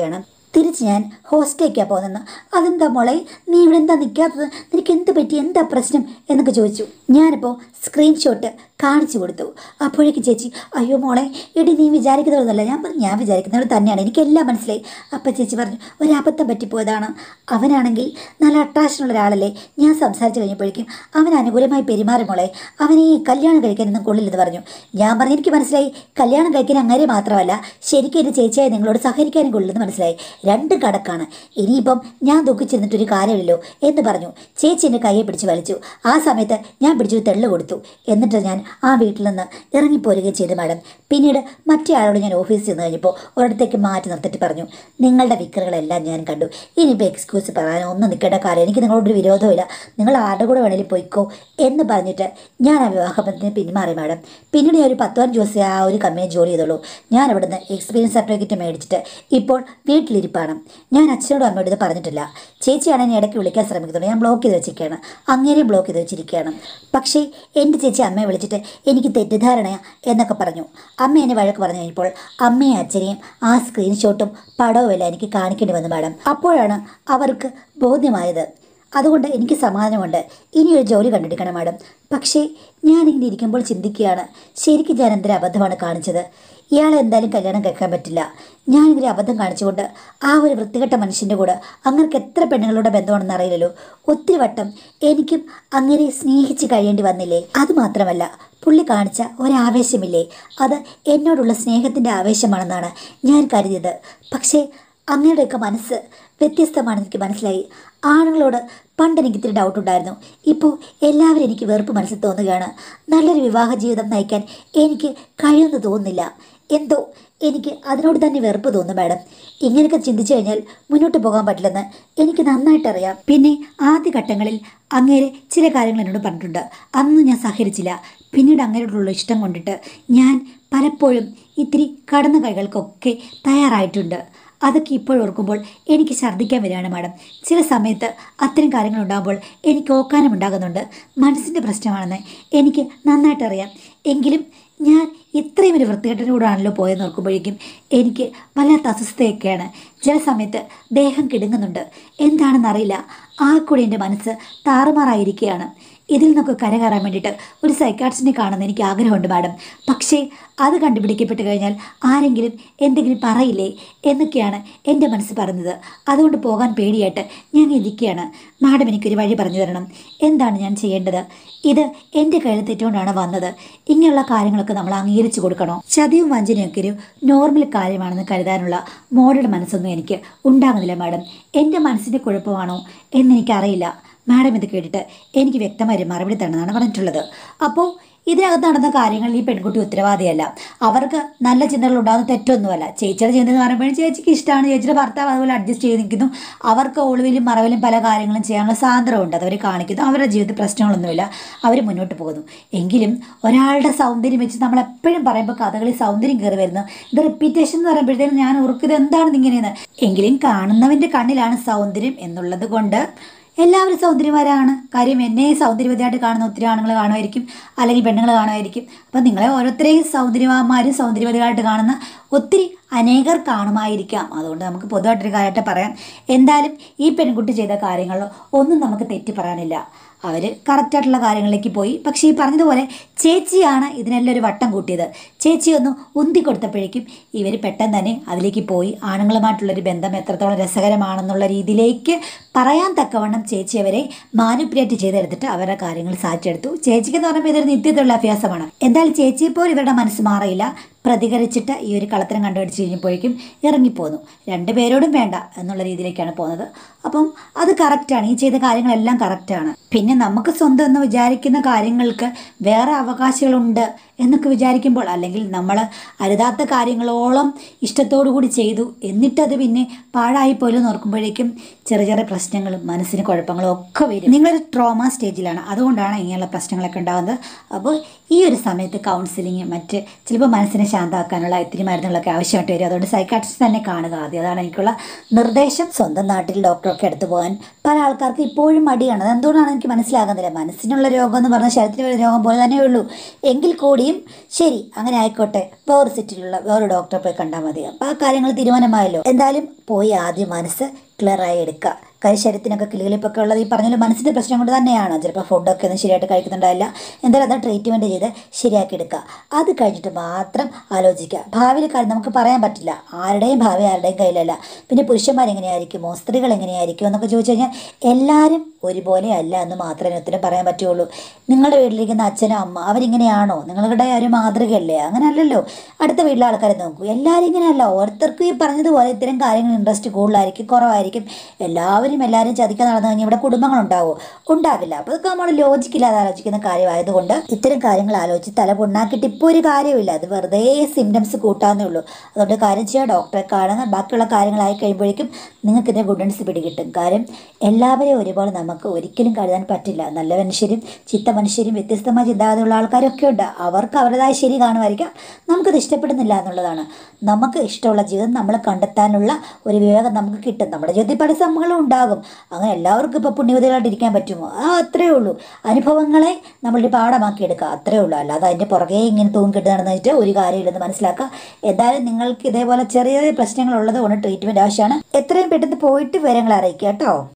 തിരിച്ച് ഞാൻ ഹോസ്റ്റേക്കാണ് പോകുന്നത് അതെന്താ മോളെ നീ ഇവിടെ എന്താ നിൽക്കാത്തത് നിനക്ക് എന്ത് പറ്റി എന്താ പ്രശ്നം എന്നൊക്കെ ചോദിച്ചു ഞാനിപ്പോൾ സ്ക്രീൻഷോട്ട് കാണിച്ചു കൊടുത്തു അപ്പോഴേക്ക് ചേച്ചി അയ്യോ മോളെ എടി നീ വിചാരിക്കുന്നതൊന്നുമല്ല ഞാൻ പറഞ്ഞു ഞാൻ വിചാരിക്കുന്നത് തന്നെയാണ് എനിക്കെല്ലാം മനസ്സിലായി അപ്പം ചേച്ചി പറഞ്ഞു ഒരബദ്ധം പറ്റിപ്പോയതാണ് അവനാണെങ്കിൽ നല്ല അട്രാക്ഷനുള്ള ഒരാളല്ലേ ഞാൻ സംസാരിച്ച് കഴിഞ്ഞപ്പോഴേക്കും അവൻ അനുകൂലമായി പെരുമാറി മോളെ അവനെ ഈ കല്യാണം കഴിക്കാനൊന്നും കൊള്ളില്ലെന്ന് പറഞ്ഞു ഞാൻ പറഞ്ഞു എനിക്ക് മനസ്സിലായി കല്യാണം കഴിക്കാൻ അങ്ങനെ മാത്രമല്ല ശരിക്കും എൻ്റെ ചേച്ചിയായി നിങ്ങളോട് സഹകരിക്കാനും കൊള്ളില്ലെന്ന് മനസ്സിലായി രണ്ട് കടക്കാണ് ഇനിയിപ്പം ഞാൻ ദുഃഖിച്ചിരുന്നിട്ടൊരു കാര്യമില്ലല്ലോ എന്ന് പറഞ്ഞു ചേച്ചി എൻ്റെ കയ്യെ പിടിച്ച് വലിച്ചു ആ സമയത്ത് ഞാൻ പിടിച്ചൊരു തെള്ളു കൊടുത്തു എന്നിട്ട് ഞാൻ ആ വീട്ടിൽ നിന്ന് ഇറങ്ങിപ്പോരുകയും ചെയ്തു മാഡം പിന്നീട് മറ്റേ ആളോട് ഞാൻ ഓഫീസിൽ ചെന്ന് കഴിഞ്ഞപ്പോൾ ഒരിടത്തേക്ക് മാറ്റി നിർത്തിയിട്ട് പറഞ്ഞു നിങ്ങളുടെ വിക്കറുകളെല്ലാം ഞാൻ കണ്ടു ഇനിയിപ്പോൾ എക്സ്ക്യൂസ് പറയാനോ ഒന്നും നിൽക്കേണ്ട കാര്യം എനിക്ക് നിങ്ങളോടൊരു വിരോധമില്ല നിങ്ങൾ ആരുടെ കൂടെ വേണേലും പോയിക്കോ എന്ന് പറഞ്ഞിട്ട് ഞാൻ ആ വിവാഹബന്ധത്തിന് പിന്മാറി മാഡം പിന്നീട് ഞാൻ ഒരു പത്ത് പതിനഞ്ച് ദിവസം ആ ഒരു കമ്പനി ജോലി ചെയ്തുള്ളൂ ഞാൻ അവിടുന്ന് എക്സ്പീരിയൻസ് സർട്ടിഫിക്കറ്റ് മേടിച്ചിട്ട് ഇപ്പോൾ വീട്ടിലിരിപ്പാണ് ഞാൻ അച്ഛനോടും അമ്മയോടും ഇത് പറഞ്ഞിട്ടില്ല ചേച്ചിയാണ് എന്നെ ഇടയ്ക്ക് വിളിക്കാൻ ശ്രമിക്കുന്നത് ഞാൻ ബ്ലോക്ക് ചെയ്ത് വെച്ചിരിക്കുകയാണ് അങ്ങനെ ബ്ലോക്ക് ചെയ്ത് വെച്ചിരിക്കുകയാണ് പക്ഷേ എൻ്റെ ചേച്ചി അമ്മയെ വിളിച്ചിട്ട് എനിക്ക് തെറ്റിദ്ധാരണ എന്നൊക്കെ പറഞ്ഞു അമ്മ എന്നെ വഴക്ക് പറഞ്ഞു കഴിഞ്ഞപ്പോൾ അമ്മയും അച്ഛനെയും ആ സ്ക്രീൻഷോട്ടും പടവും എല്ലാം എനിക്ക് കാണിക്കേണ്ടി വന്നു മാഡം അപ്പോഴാണ് അവർക്ക് ബോധ്യമായത് അതുകൊണ്ട് എനിക്ക് സമാധാനമുണ്ട് ഇനിയൊരു ജോലി കണ്ടെടുക്കണം മാഡം പക്ഷേ ഞാനിങ്ങനെ ഇരിക്കുമ്പോൾ ചിന്തിക്കുകയാണ് ശരിക്കും ഞാൻ എന്തൊരു അബദ്ധമാണ് കാണിച്ചത് ഇയാളെ എന്തായാലും കല്യാണം കഴിക്കാൻ പറ്റില്ല ഞാനിങ്ങനെ അബദ്ധം കാണിച്ചുകൊണ്ട് ആ ഒരു വൃത്തികെട്ട മനുഷ്യൻ്റെ കൂടെ അങ്ങർക്ക് എത്ര പെണ്ണുങ്ങളുടെ ബന്ധമാണെന്ന് അറിയില്ലല്ലോ ഒത്തിരി വട്ടം എനിക്കും അങ്ങനെ സ്നേഹിച്ച് കഴിയേണ്ടി വന്നില്ലേ അത് മാത്രമല്ല പുള്ളി കാണിച്ച ഒരാവേശമില്ലേ അത് എന്നോടുള്ള സ്നേഹത്തിൻ്റെ ആവേശമാണെന്നാണ് ഞാൻ കരുതിയത് പക്ഷേ അങ്ങനെയൊക്കെ മനസ്സ് വ്യത്യസ്തമാണെന്ന് എനിക്ക് മനസ്സിലായി ആണുങ്ങളോട് പണ്ട് എനിക്ക് ഇത്തിരി ഡൗട്ട് ഉണ്ടായിരുന്നു ഇപ്പോൾ എല്ലാവരും എനിക്ക് വെറുപ്പ് മനസ്സിൽ തോന്നുകയാണ് നല്ലൊരു വിവാഹ ജീവിതം നയിക്കാൻ എനിക്ക് കഴിയുമെന്ന് തോന്നുന്നില്ല എന്തോ എനിക്ക് അതിനോട് തന്നെ വെറുപ്പ് തോന്നും മാഡം ഇങ്ങനെയൊക്കെ ചിന്തിച്ചു കഴിഞ്ഞാൽ മുന്നോട്ട് പോകാൻ പറ്റില്ലെന്ന് എനിക്ക് നന്നായിട്ടറിയാം പിന്നെ ആദ്യഘട്ടങ്ങളിൽ അങ്ങേരെ ചില കാര്യങ്ങൾ എന്നോട് പറഞ്ഞിട്ടുണ്ട് അന്ന് ഞാൻ സഹകരിച്ചില്ല പിന്നീട് അങ്ങനെയുള്ള ഇഷ്ടം കൊണ്ടിട്ട് ഞാൻ പലപ്പോഴും ഇത്തിരി കടന്ന കൈകൾക്കൊക്കെ തയ്യാറായിട്ടുണ്ട് അതൊക്കെ ഇപ്പോൾ ഓർക്കുമ്പോൾ എനിക്ക് ഛർദ്ദിക്കാൻ വരികയാണ് മാഡം ചില സമയത്ത് അത്തരം കാര്യങ്ങൾ ഉണ്ടാകുമ്പോൾ എനിക്ക് ഓക്കാനം ഉണ്ടാകുന്നുണ്ട് മനസ്സിൻ്റെ പ്രശ്നമാണെന്ന് എനിക്ക് നന്നായിട്ടറിയാം എങ്കിലും ഞാൻ ഇത്രയും ഒരു വൃത്തികെട്ടനോടാണല്ലോ പോയെന്ന് ഓർക്കുമ്പോഴേക്കും എനിക്ക് വല്ലാത്ത അസ്വസ്ഥയൊക്കെയാണ് ചില സമയത്ത് ദേഹം കിടുങ്ങുന്നുണ്ട് എന്താണെന്നറിയില്ല ആ കൂടി എൻ്റെ മനസ്സ് താറുമാറായിരിക്കുകയാണ് ഇതിൽ നിന്നൊക്കെ കരകയറാൻ വേണ്ടിയിട്ട് ഒരു സൈക്കാട്രിസ്റ്റിനെ കാണുന്ന എനിക്ക് ആഗ്രഹമുണ്ട് മാഡം പക്ഷേ അത് കണ്ടുപിടിക്കപ്പെട്ട് കഴിഞ്ഞാൽ ആരെങ്കിലും എന്തെങ്കിലും പറയില്ലേ എന്നൊക്കെയാണ് എൻ്റെ മനസ്സ് പറഞ്ഞത് അതുകൊണ്ട് പോകാൻ പേടിയായിട്ട് ഞാൻ ഇരിക്കുകയാണ് മാഡം എനിക്കൊരു വഴി പറഞ്ഞു തരണം എന്താണ് ഞാൻ ചെയ്യേണ്ടത് ഇത് എൻ്റെ കയ്യിൽ തെറ്റുകൊണ്ടാണ് വന്നത് ഇങ്ങനെയുള്ള കാര്യങ്ങളൊക്കെ നമ്മൾ അംഗീകരിച്ചു കൊടുക്കണോ ചതിയും വഞ്ചനയൊക്കെ ഒരു നോർമൽ കാര്യമാണെന്ന് കരുതാനുള്ള മോഡൽ മനസ്സൊന്നും എനിക്ക് ഉണ്ടാകുന്നില്ല മാഡം എൻ്റെ മനസ്സിൻ്റെ കുഴപ്പമാണോ എന്നെനിക്കറിയില്ല മാഡം ഇത് കേട്ടിട്ട് എനിക്ക് വ്യക്തമായി മറുപടി തരണമെന്നാണ് പറഞ്ഞിട്ടുള്ളത് അപ്പോൾ ഇതിനകത്ത് നടന്ന കാര്യങ്ങളിൽ ഈ പെൺകുട്ടി ഉത്തരവാദിയല്ല അവർക്ക് നല്ല ചിന്തകൾ ഉണ്ടാകുന്ന തെറ്റൊന്നുമല്ല ചേച്ചിയുടെ ചിന്ത എന്ന് പറയുമ്പോഴും ചേച്ചിക്ക് ഇഷ്ടമാണ് ചേച്ചിയുടെ ഭർത്താവ് അതുപോലെ അഡ്ജസ്റ്റ് ചെയ്ത് നിൽക്കുന്നു അവർക്ക് ഒളിവിലും മറവിലും പല കാര്യങ്ങളും ചെയ്യാനുള്ള സ്വാതന്ത്ര്യമുണ്ട് അതവർ കാണിക്കുന്നു അവരുടെ ജീവിതത്തിൽ പ്രശ്നങ്ങളൊന്നുമില്ല അവർ മുന്നോട്ട് പോകുന്നു എങ്കിലും ഒരാളുടെ സൗന്ദര്യം വെച്ച് നമ്മൾ എപ്പോഴും പറയുമ്പോൾ കഥകളിൽ സൗന്ദര്യം കയറി വരുന്നു ഇത് റിപ്പീറ്റേഷൻ എന്ന് പറയുമ്പോഴത്തേനും ഞാൻ ഓർക്കുന്നത് എന്താണെന്ന് ഇങ്ങനെയെന്ന് എങ്കിലും കാണുന്നവൻ്റെ കണ്ണിലാണ് സൗന്ദര്യം എന്നുള്ളത് കൊണ്ട് എല്ലാവരും സൗന്ദര്യമാരാണ് കാര്യം എന്നെ സൗന്ദര്യവതിയായിട്ട് കാണുന്ന ഒത്തിരി ആണുങ്ങൾ കാണുമായിരിക്കും അല്ലെങ്കിൽ പെണ്ണുങ്ങൾ കാണുമായിരിക്കും അപ്പം നിങ്ങളെ ഓരോരുത്തരെയും സൗന്ദര്യവാന്മാരും സൗന്ദര്യവതികളായിട്ട് കാണുന്ന ഒത്തിരി അനേകർ കാണുമായിരിക്കാം അതുകൊണ്ട് നമുക്ക് പൊതുവായിട്ടൊരു കാര്യമായിട്ട് പറയാം എന്തായാലും ഈ പെൺകുട്ടി ചെയ്ത കാര്യങ്ങളിൽ ഒന്നും നമുക്ക് തെറ്റി പറയാനില്ല അവർ കറക്റ്റായിട്ടുള്ള കാര്യങ്ങളിലേക്ക് പോയി പക്ഷേ ഈ പറഞ്ഞതുപോലെ ചേച്ചിയാണ് ഇതിനെല്ലാം ഒരു വട്ടം കൂട്ടിയത് ചേച്ചി ഒന്ന് ഉന്തി കൊടുത്തപ്പോഴേക്കും ഇവർ പെട്ടെന്ന് തന്നെ അതിലേക്ക് പോയി ആണുങ്ങളുമായിട്ടുള്ളൊരു ബന്ധം എത്രത്തോളം രസകരമാണെന്നുള്ള രീതിയിലേക്ക് പറയാൻ തക്കവണ്ണം ചേച്ചി അവരെ മാനിപ്പുലേറ്റ് ചെയ്തെടുത്തിട്ട് അവരുടെ കാര്യങ്ങൾ സാധിച്ചെടുത്തു ചേച്ചിക്ക് എന്ന് പറയുമ്പോൾ ഇതൊരു നിത്യത്തിലുള്ള അഭ്യാസമാണ് എന്തായാലും ചേച്ചിയെപ്പോൾ ഇവരുടെ മനസ്സ് മാറിയില്ല പ്രതികരിച്ചിട്ട് ഈ ഒരു കളത്തരം കണ്ടുപിടിച്ച് കഴിഞ്ഞപ്പോഴേക്കും ഇറങ്ങിപ്പോന്നു രണ്ടുപേരോടും വേണ്ട എന്നുള്ള രീതിയിലേക്കാണ് പോകുന്നത് അപ്പം അത് കറക്റ്റാണ് ഈ ചെയ്ത കാര്യങ്ങളെല്ലാം കറക്റ്റാണ് പിന്നെ നമുക്ക് സ്വന്തം എന്ന് വിചാരിക്കുന്ന കാര്യങ്ങൾക്ക് വേറെ അവകാശങ്ങളുണ്ട് എന്നൊക്കെ വിചാരിക്കുമ്പോൾ അല്ലെങ്കിൽ നമ്മൾ അരുതാത്ത കാര്യങ്ങളോളം ഇഷ്ടത്തോടു കൂടി ചെയ്തു എന്നിട്ടത് പിന്നെ പാഴായി പോലും ഓർക്കുമ്പോഴേക്കും ചെറിയ ചെറിയ പ്രശ്നങ്ങളും മനസ്സിന് കുഴപ്പങ്ങളും ഒക്കെ വരും നിങ്ങളൊരു ട്രോമ സ്റ്റേജിലാണ് അതുകൊണ്ടാണ് ഇങ്ങനെയുള്ള പ്രശ്നങ്ങളൊക്കെ ഉണ്ടാകുന്നത് അപ്പോൾ ഈ ഒരു സമയത്ത് കൗൺസിലിങ് മറ്റ് ചിലപ്പോൾ മനസ്സിനെ ശാന്തമാക്കാനുള്ള ഇത്തിരി മരുന്നുകളൊക്കെ ആവശ്യമായിട്ട് വരും അതുകൊണ്ട് സൈക്കാട്രിസ്റ്റ് തന്നെ കാണുക ആദ്യം അതാണ് എനിക്കുള്ള നിർദ്ദേശം സ്വന്തം നാട്ടിൽ ഡോക്ടറൊക്കെ അടുത്ത് പോകാൻ പല ആൾക്കാർക്ക് ഇപ്പോഴും മടിയാണ് അത് എന്തുകൊണ്ടാണ് എനിക്ക് മനസ്സിലാകുന്നില്ല മനസ്സിനുള്ള രോഗം എന്ന് പറഞ്ഞാൽ ശരീരത്തിനുള്ള രോഗം പോലെ തന്നെ ഉള്ളൂ എങ്കിൽ കൂടിയും ശരി അങ്ങനെ ആയിക്കോട്ടെ വേറെ സിറ്റിയിലുള്ള വേറെ ഡോക്ടറെ പോയി കണ്ടാൽ മതി അപ്പോൾ ആ കാര്യങ്ങൾ തീരുമാനമായല്ലോ എന്തായാലും പോയി ആദ്യം മനസ്സ് ക്ലിയറായി എടുക്കുക കാര്യം ശരീരത്തിനൊക്കെ കിളികളിപ്പൊക്കെ ഉള്ളത് ഈ പറഞ്ഞ മനസ്സിൻ്റെ പ്രശ്നം കൊണ്ട് തന്നെയാണ് ചിലപ്പോൾ ഫുഡൊക്കെ ഒന്നും ശരിയായിട്ട് കഴിക്കുന്നുണ്ടാവില്ല എന്തായാലും അത് ട്രീറ്റ്മെൻറ്റ് ചെയ്ത് ശരിയാക്കി എടുക്കുക അത് കഴിഞ്ഞിട്ട് മാത്രം ആലോചിക്കുക ഭാവിയിലെ കാര്യം നമുക്ക് പറയാൻ പറ്റില്ല ആരുടെയും ഭാവി ആരുടെയും കയ്യിലല്ല പിന്നെ പുരുഷന്മാർ എങ്ങനെയായിരിക്കുമോ സ്ത്രീകൾ എങ്ങനെയായിരിക്കും എന്നൊക്കെ ചോദിച്ചു കഴിഞ്ഞാൽ എല്ലാവരും ഒരുപോലെ അല്ല എന്ന് മാത്രമേ ഉത്തരം പറയാൻ പറ്റുള്ളൂ നിങ്ങളുടെ വീട്ടിലിരിക്കുന്ന അച്ഛനും അമ്മ അവരിങ്ങനെയാണോ നിങ്ങളുടെ ഒരു മാതൃകയല്ലേ അങ്ങനെ അല്ലല്ലോ അടുത്ത വീട്ടിലെ ആൾക്കാരെ നോക്കൂ എല്ലാവരും ഇങ്ങനെയല്ല ഓരോരുത്തർക്കും ഈ പറഞ്ഞതുപോലെ ഇത്തരം കാര്യങ്ങൾ ഇൻട്രസ്റ്റ് കൂടുതലായിരിക്കും കുറവായിരിക്കും എല്ലാവരും എല്ലാവരും ചതിക്കാൻ നടന്നു കഴിഞ്ഞാൽ ഇവിടെ കുടുംബങ്ങളുണ്ടാവോ ഉണ്ടാവില്ല അപ്പോൾ അതൊക്കെ നമ്മൾ ലോജിക്കില്ലാതെ ആലോചിക്കുന്ന കാര്യമായതുകൊണ്ട് ഇത്തരം കാര്യങ്ങൾ ആലോചിച്ച് തല പൊണ്ണാക്കിയിട്ട് ഇപ്പോൾ ഒരു കാര്യമില്ല അത് വെറുതെ സിംറ്റംസ് കൂട്ടാന്നേ ഉള്ളൂ അതുകൊണ്ട് കാര്യം ചെയ്യുക ഡോക്ടറെ കാണുക ബാക്കിയുള്ള കാര്യങ്ങളായി കഴിയുമ്പോഴേക്കും നിങ്ങൾക്ക് ഇതിൻ്റെ ഗുഡൻസ് പിടികിട്ടും കാര്യം എല്ലാവരെയും ഒരുപോലെ നമുക്ക് ഒരിക്കലും കരുതാൻ പറ്റില്ല നല്ല മനുഷ്യരും ചിത്ത മനുഷ്യരും വ്യത്യസ്തമായ ചിന്താഗതിയുള്ള ആൾക്കാരൊക്കെ ഉണ്ട് അവർക്ക് അവരുടേതായ ശരി കാണുമായിരിക്കാം നമുക്കത് ഇഷ്ടപ്പെടുന്നില്ല എന്നുള്ളതാണ് നമുക്ക് ഇഷ്ടമുള്ള ജീവിതം നമ്മൾ കണ്ടെത്താനുള്ള ഒരു വിവേകം നമുക്ക് കിട്ടും നമ്മുടെ ജീവിതത്തിൽ പല സംഭവങ്ങളും ഉണ്ടാകും അങ്ങനെ എല്ലാവർക്കും ഇപ്പോൾ പുണ്യവതികളായിട്ട് ഇരിക്കാൻ പറ്റുമോ ആ അത്രേ ഉള്ളൂ അനുഭവങ്ങളെ നമ്മളൊരു പാഠമാക്കി എടുക്കുക അത്രേ ഉള്ളൂ അല്ലാതെ അതിൻ്റെ പുറകെ ഇങ്ങനെ തൂങ്ങിക്കിട്ട് നടന്നിട്ട് ഒരു കാര്യമില്ലെന്ന് മനസ്സിലാക്കുക എന്തായാലും നിങ്ങൾക്ക് ഇതേപോലെ ചെറിയ ചെറിയ പ്രശ്നങ്ങൾ ഉള്ളത് കൊണ്ട് ട്രീറ്റ്മെൻറ്റ് ആവശ്യമാണ് എത്രയും പെട്ടെന്ന് പോയിട്ട് വിവരങ്ങൾ അറിയിക്കുക കേട്ടോ